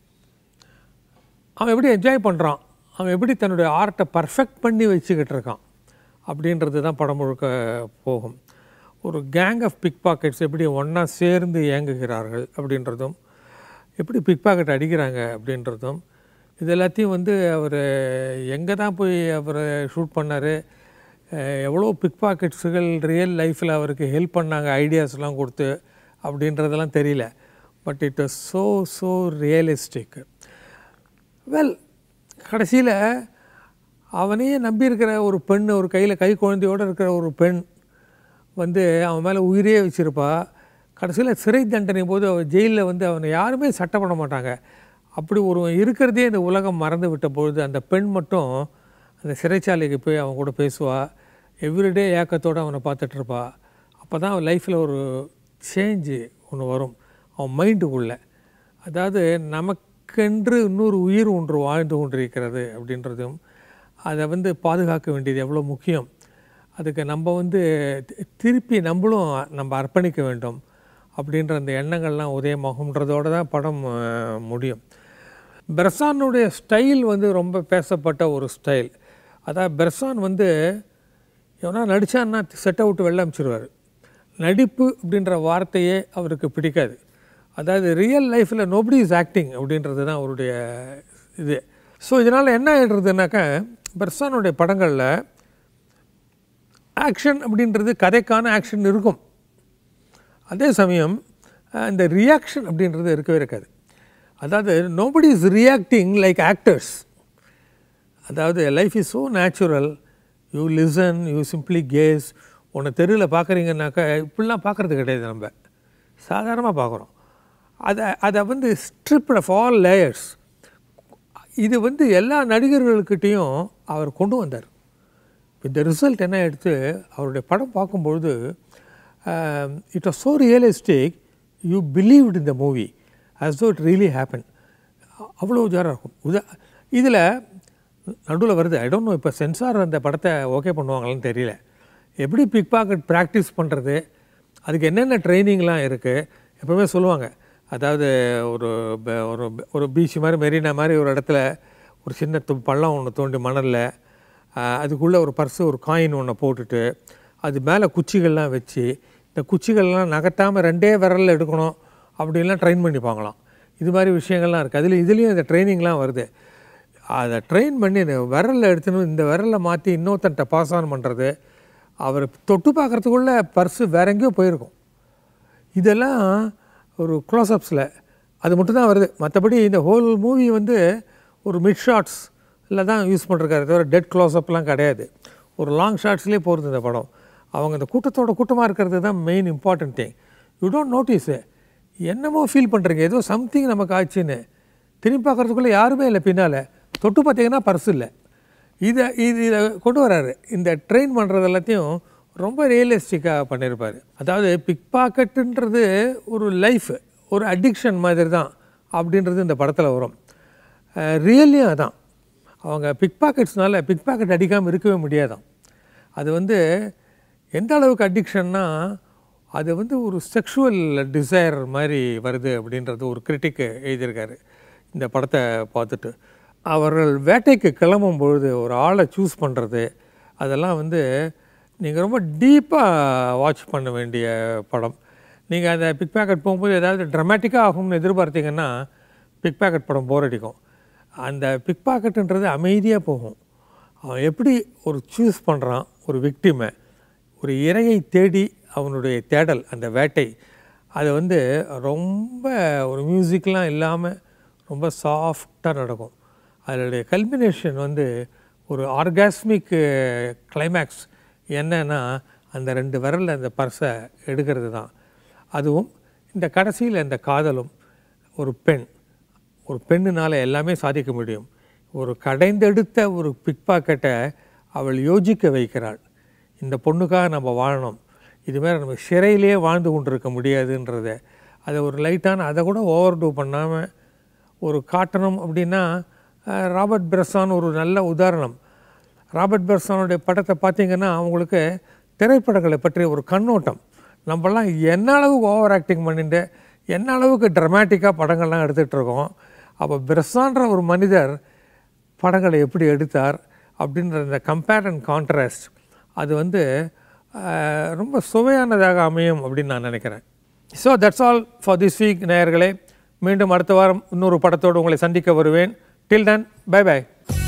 அவன் எப்படி என்ஜாய் பண்ணுறான் அவன் எப்படி தன்னுடைய ஆர்ட்டை பர்ஃபெக்ட் பண்ணி வச்சுக்கிட்டு இருக்கான் அப்படின்றது தான் படம் முழுக்க போகும் ஒரு கேங் ஆஃப் பிக் பாக்கெட்ஸ் எப்படி ஒன்றா சேர்ந்து இயங்குகிறார்கள் அப்படின்றதும் எப்படி பிக் பாக்கெட் அடிக்கிறாங்க அப்படின்றதும் இது எல்லாத்தையும் வந்து அவர் எங்கே தான் போய் அவர் ஷூட் பண்ணார் எவ்வளோ பிக் பாக்கெட்ஸுகள் ரியல் லைஃப்பில் அவருக்கு ஹெல்ப் பண்ணாங்க ஐடியாஸ்லாம் கொடுத்து அப்படின்றதெல்லாம் தெரியல but it was so so realistic well கடைசியில் அவனையே நம்பியிருக்கிற ஒரு பெண் ஒரு கையில் கை குழந்தையோடு இருக்கிற ஒரு பெண் வந்து அவன் மேலே உயிரே வச்சுருப்பா கடைசியில் சிறை தண்டனை போது அவன் ஜெயிலில் வந்து அவனை யாருமே சட்டம் பண்ண மாட்டாங்க அப்படி ஒருவன் இருக்கிறதே இந்த உலகம் மறந்து விட்ட பொழுது அந்த பெண் மட்டும் அந்த சிறைச்சாலைக்கு போய் அவன் கூட பேசுவா எவ்ரிடே ஏக்கத்தோடு அவனை பார்த்துட்ருப்பா அப்போ தான் அவன் லைஃப்பில் ஒரு சேஞ்சு ஒன்று வரும் அவன் மைண்டுக்குள்ளே அதாவது நமக்கென்று இன்னொரு உயிர் ஒன்று வாழ்ந்து கொண்டிருக்கிறது அப்படின்றதும் அதை வந்து பாதுகாக்க வேண்டியது எவ்வளோ முக்கியம் அதுக்கு நம்ம வந்து தி- திருப்பி நம்மளும் நம்ம அர்ப்பணிக்க வேண்டும் அப்படின்ற அந்த எண்ணங்கள்லாம் உதயமாகும்ன்றதோடு தான் படம் அஹ், முடியும் பெர்சானுடைய ஸ்டைல் வந்து ரொம்ப பேசப்பட்ட ஒரு ஸ்டைல் அதாவது பெர்சான் வந்து எவனா நடித்தான்னா செட்டை விட்டு வெளில அனுப்பிச்சிடுவார் நடிப்பு அப்படின்ற வார்த்தையே அவருக்கு பிடிக்காது அதாவது ரியல் லைஃப்பில் நோபடி இஸ் ஆக்டிங் அப்படின்றது தான் அவருடைய இது ஸோ இதனால் என்ன ஆகிடுறதுனாக்கா பெர்சானுடைய படங்களில் ஆக்ஷன் அப்படின்றது கதைக்கான ஆக்ஷன் இருக்கும் அதே சமயம் அஹ், இந்த ரியாக்ஷன் அப்படின்றது இருக்கவே இருக்காது அதாவது nobody is reacting like actors அதாவது life is so natural you listen you simply guess உன்னை தெருவில் பார்க்குறீங்கன்னாக்கா இப்படிலாம் பார்க்குறது கிடையாது நம்ம சாதாரணமாக பார்க்குறோம் அதை அதை வந்து ஸ்ட்ரிப்ட் ஆஃப் ஆல் லேயர்ஸ் இது வந்து எல்லா நடிகர்கள்கிட்டேயும் அவர் கொண்டு வந்தார் இந்த ரிசல்ட் என்ன எடுத்து அவருடைய படம் பார்க்கும்பொழுது it was so realistic you believed in the movie as though it really happened அவ்வளோ ஜாராக இருக்கும் உதா இதில் நடுவில் வருது ஐ டோன்ட் நோ இப்போ சென்சார் அந்த படத்தை ஓகே பண்ணுவாங்களான்னு தெரியல எப்படி பிக் பாக்கெட் ப்ராக்டிஸ் பண்ணுறது அதுக்கு என்னென்ன ட்ரைனிங்லாம் இருக்குது எப்பவுமே சொல்லுவாங்க அதாவது ஒரு ப- ஒரு ஒரு பீச் மாதிரி மெரினா மாதிரி ஒரு இடத்துல ஒரு சின்ன து- பள்ளம் ஒன்று தோண்டி மணலில் அதுக்குள்ளே ஒரு பர்ஸு ஒரு காயின் ஒன்று போட்டுட்டு அது மேலே குச்சிகள்லாம் வச்சு இந்த குச்சிகள்லாம் நகர்த்தாமல் ரெண்டே விரலில் எடுக்கணும் அப்படின்லாம் ட்ரெயின் பண்ணிப்பாங்களாம் இது மாதிரி விஷயங்கள்லாம் இருக்குது அதில் இதுலேயும் இந்த ட்ரைனிங்லாம் வருது அதை ட்ரெயின் பண்ணி இந்த விரலில் எடுத்துன்னு இந்த விரலை மாற்றி இன்னொருத்தன்ட்ட பாஸ் ஆன் பண்ணுறது அவர் தொட்டு பார்க்குறதுக்குள்ளே பர்ஸு வேற எங்கேயோ போயிருக்கும் இதெல்லாம் ஒரு க்ளோஸ்அப்ஸில் அது மட்டும் தான் வருது மற்றபடி இந்த ஹோல் மூவி வந்து ஒரு மிட் ஷாட்ஸில் தான் யூஸ் பண்ணிருக்காரு தவிர டெட் க்ளோஸ்அப்லாம் கிடையாது ஒரு லாங் ஷாட்ஸ்லேயே போகிறது இந்த படம் அவங்க இந்த கூட்டத்தோட கூட்டமாக இருக்கிறது தான் main important thing you don't notice என்னமோ ஃபீல் பண்ணுறீங்க ஏதோ சம்திங் நமக்கு ஆச்சுன்னு திரும்பி பார்க்குறதுக்குள்ளே யாருமே இல்லை பின்னால் தொட்டு பார்த்தீங்கன்னா பர்ஸ் இல்லை இதை இது இதை கொண்டு வராரு இந்த ட்ரெயின் பண்ணுறது எல்லாத்தையும் ரொம்ப ரியலிஸ்டிக்காக பண்ணியிருப்பார் அதாவது பிக் பாக்கெட்டுன்றது ஒரு லைஃப் ஒரு அடிக்ஷன் மாதிரி தான் அப்படின்றது இந்த படத்தில் வரும் ரியலியும் அதான் அவங்க பிக் பாக்கெட்ஸ்னால பிக் பாக்கெட் அடிக்காமல் இருக்கவே முடியாதாம் அது வந்து எந்த அளவுக்கு அடிக்ஷன்னா அது வந்து ஒரு செக்ஷுவல் டிசைர் மாதிரி வருது அப்படின்றது ஒரு கிரிட்டிக்கு எழுதியிருக்காரு இந்த படத்தை பார்த்துட்டு அவர்கள் வேட்டைக்கு கிளம்பும் பொழுது ஒரு ஆளை சூஸ் பண்ணுறது அதெல்லாம் வந்து நீங்கள் ரொம்ப டீப்பாக வாட்ச் பண்ண வேண்டிய படம் நீங்கள் அந்த பிக் பேக்கெட் போகும்போது ஏதாவது ட்ரமாட்டிக்காக ஆகும்னு எதிர்பார்த்தீங்கன்னா பிக் பேக்கெட் படம் போர் அடிக்கும் அந்த பிக் பாக்கெட்டுன்றது அமைதியாக போகும் அவன் எப்படி ஒரு சூஸ் பண்ணுறான் ஒரு விக்டிமை ஒரு இரையை தேடி அவனுடைய தேடல் அந்த வேட்டை அது வந்து ரொம்ப ஒரு மியூசிக்லாம் இல்லாமல் ரொம்ப சாஃப்டாக நடக்கும் அதனுடைய கல்மினேஷன் வந்து ஒரு ஆர்காஸ்மிக் கிளைமேக்ஸ் என்னன்னா அந்த ரெண்டு விரலில் அந்த பர்ஸை எடுக்கிறது தான் அதுவும் இந்த கடைசியில் இந்த காதலும் ஒரு பெண் ஒரு பெண்ணுனால எல்லாமே சாதிக்க முடியும் ஒரு கடைந்தெடுத்த ஒரு பிக் பாக்கெட்டை அவள் யோசிக்க வைக்கிறாள் இந்த பொண்ணுக்காக நம்ம வாழணும் இதுமாரி நம்ம சிறையிலே வாழ்ந்து கொண்டிருக்க முடியாதுன்றத அதை ஒரு லைட்டான அதை கூட ஓவர் டூ பண்ணாமல் ஒரு காட்டணும் அப்படின்னா அஹ், ராபர்ட் பிரசான் ஒரு நல்ல உதாரணம் ராபர்ட் பெர்சானுடைய படத்தை பார்த்தீங்கன்னா அவங்களுக்கு திரைப்படங்களை பற்றிய ஒரு கண்ணோட்டம் நம்மலாம் என்ன அளவுக்கு ஓவர் ஆக்டிங் பண்ணிட்டு என்ன அளவுக்கு ட்ரமாட்டிக்காக படங்கள்லாம் எடுத்துகிட்டு இருக்கோம் அப்போ பெர்சான்ற ஒரு மனிதர் படங்களை எப்படி எடுத்தார் அப்படின்ற இந்த கம்பேர் அண்ட் கான்ட்ராஸ்ட் அது வந்து அஹ், ரொம்ப சுவையானதாக அமையும் அப்படின்னு நான் நினைக்கிறேன் so that's all for this week நேயர்களே மீண்டும் அடுத்த வாரம் இன்னொரு படத்தோடு உங்களை சந்திக்க வருவேன் டில் then பை பை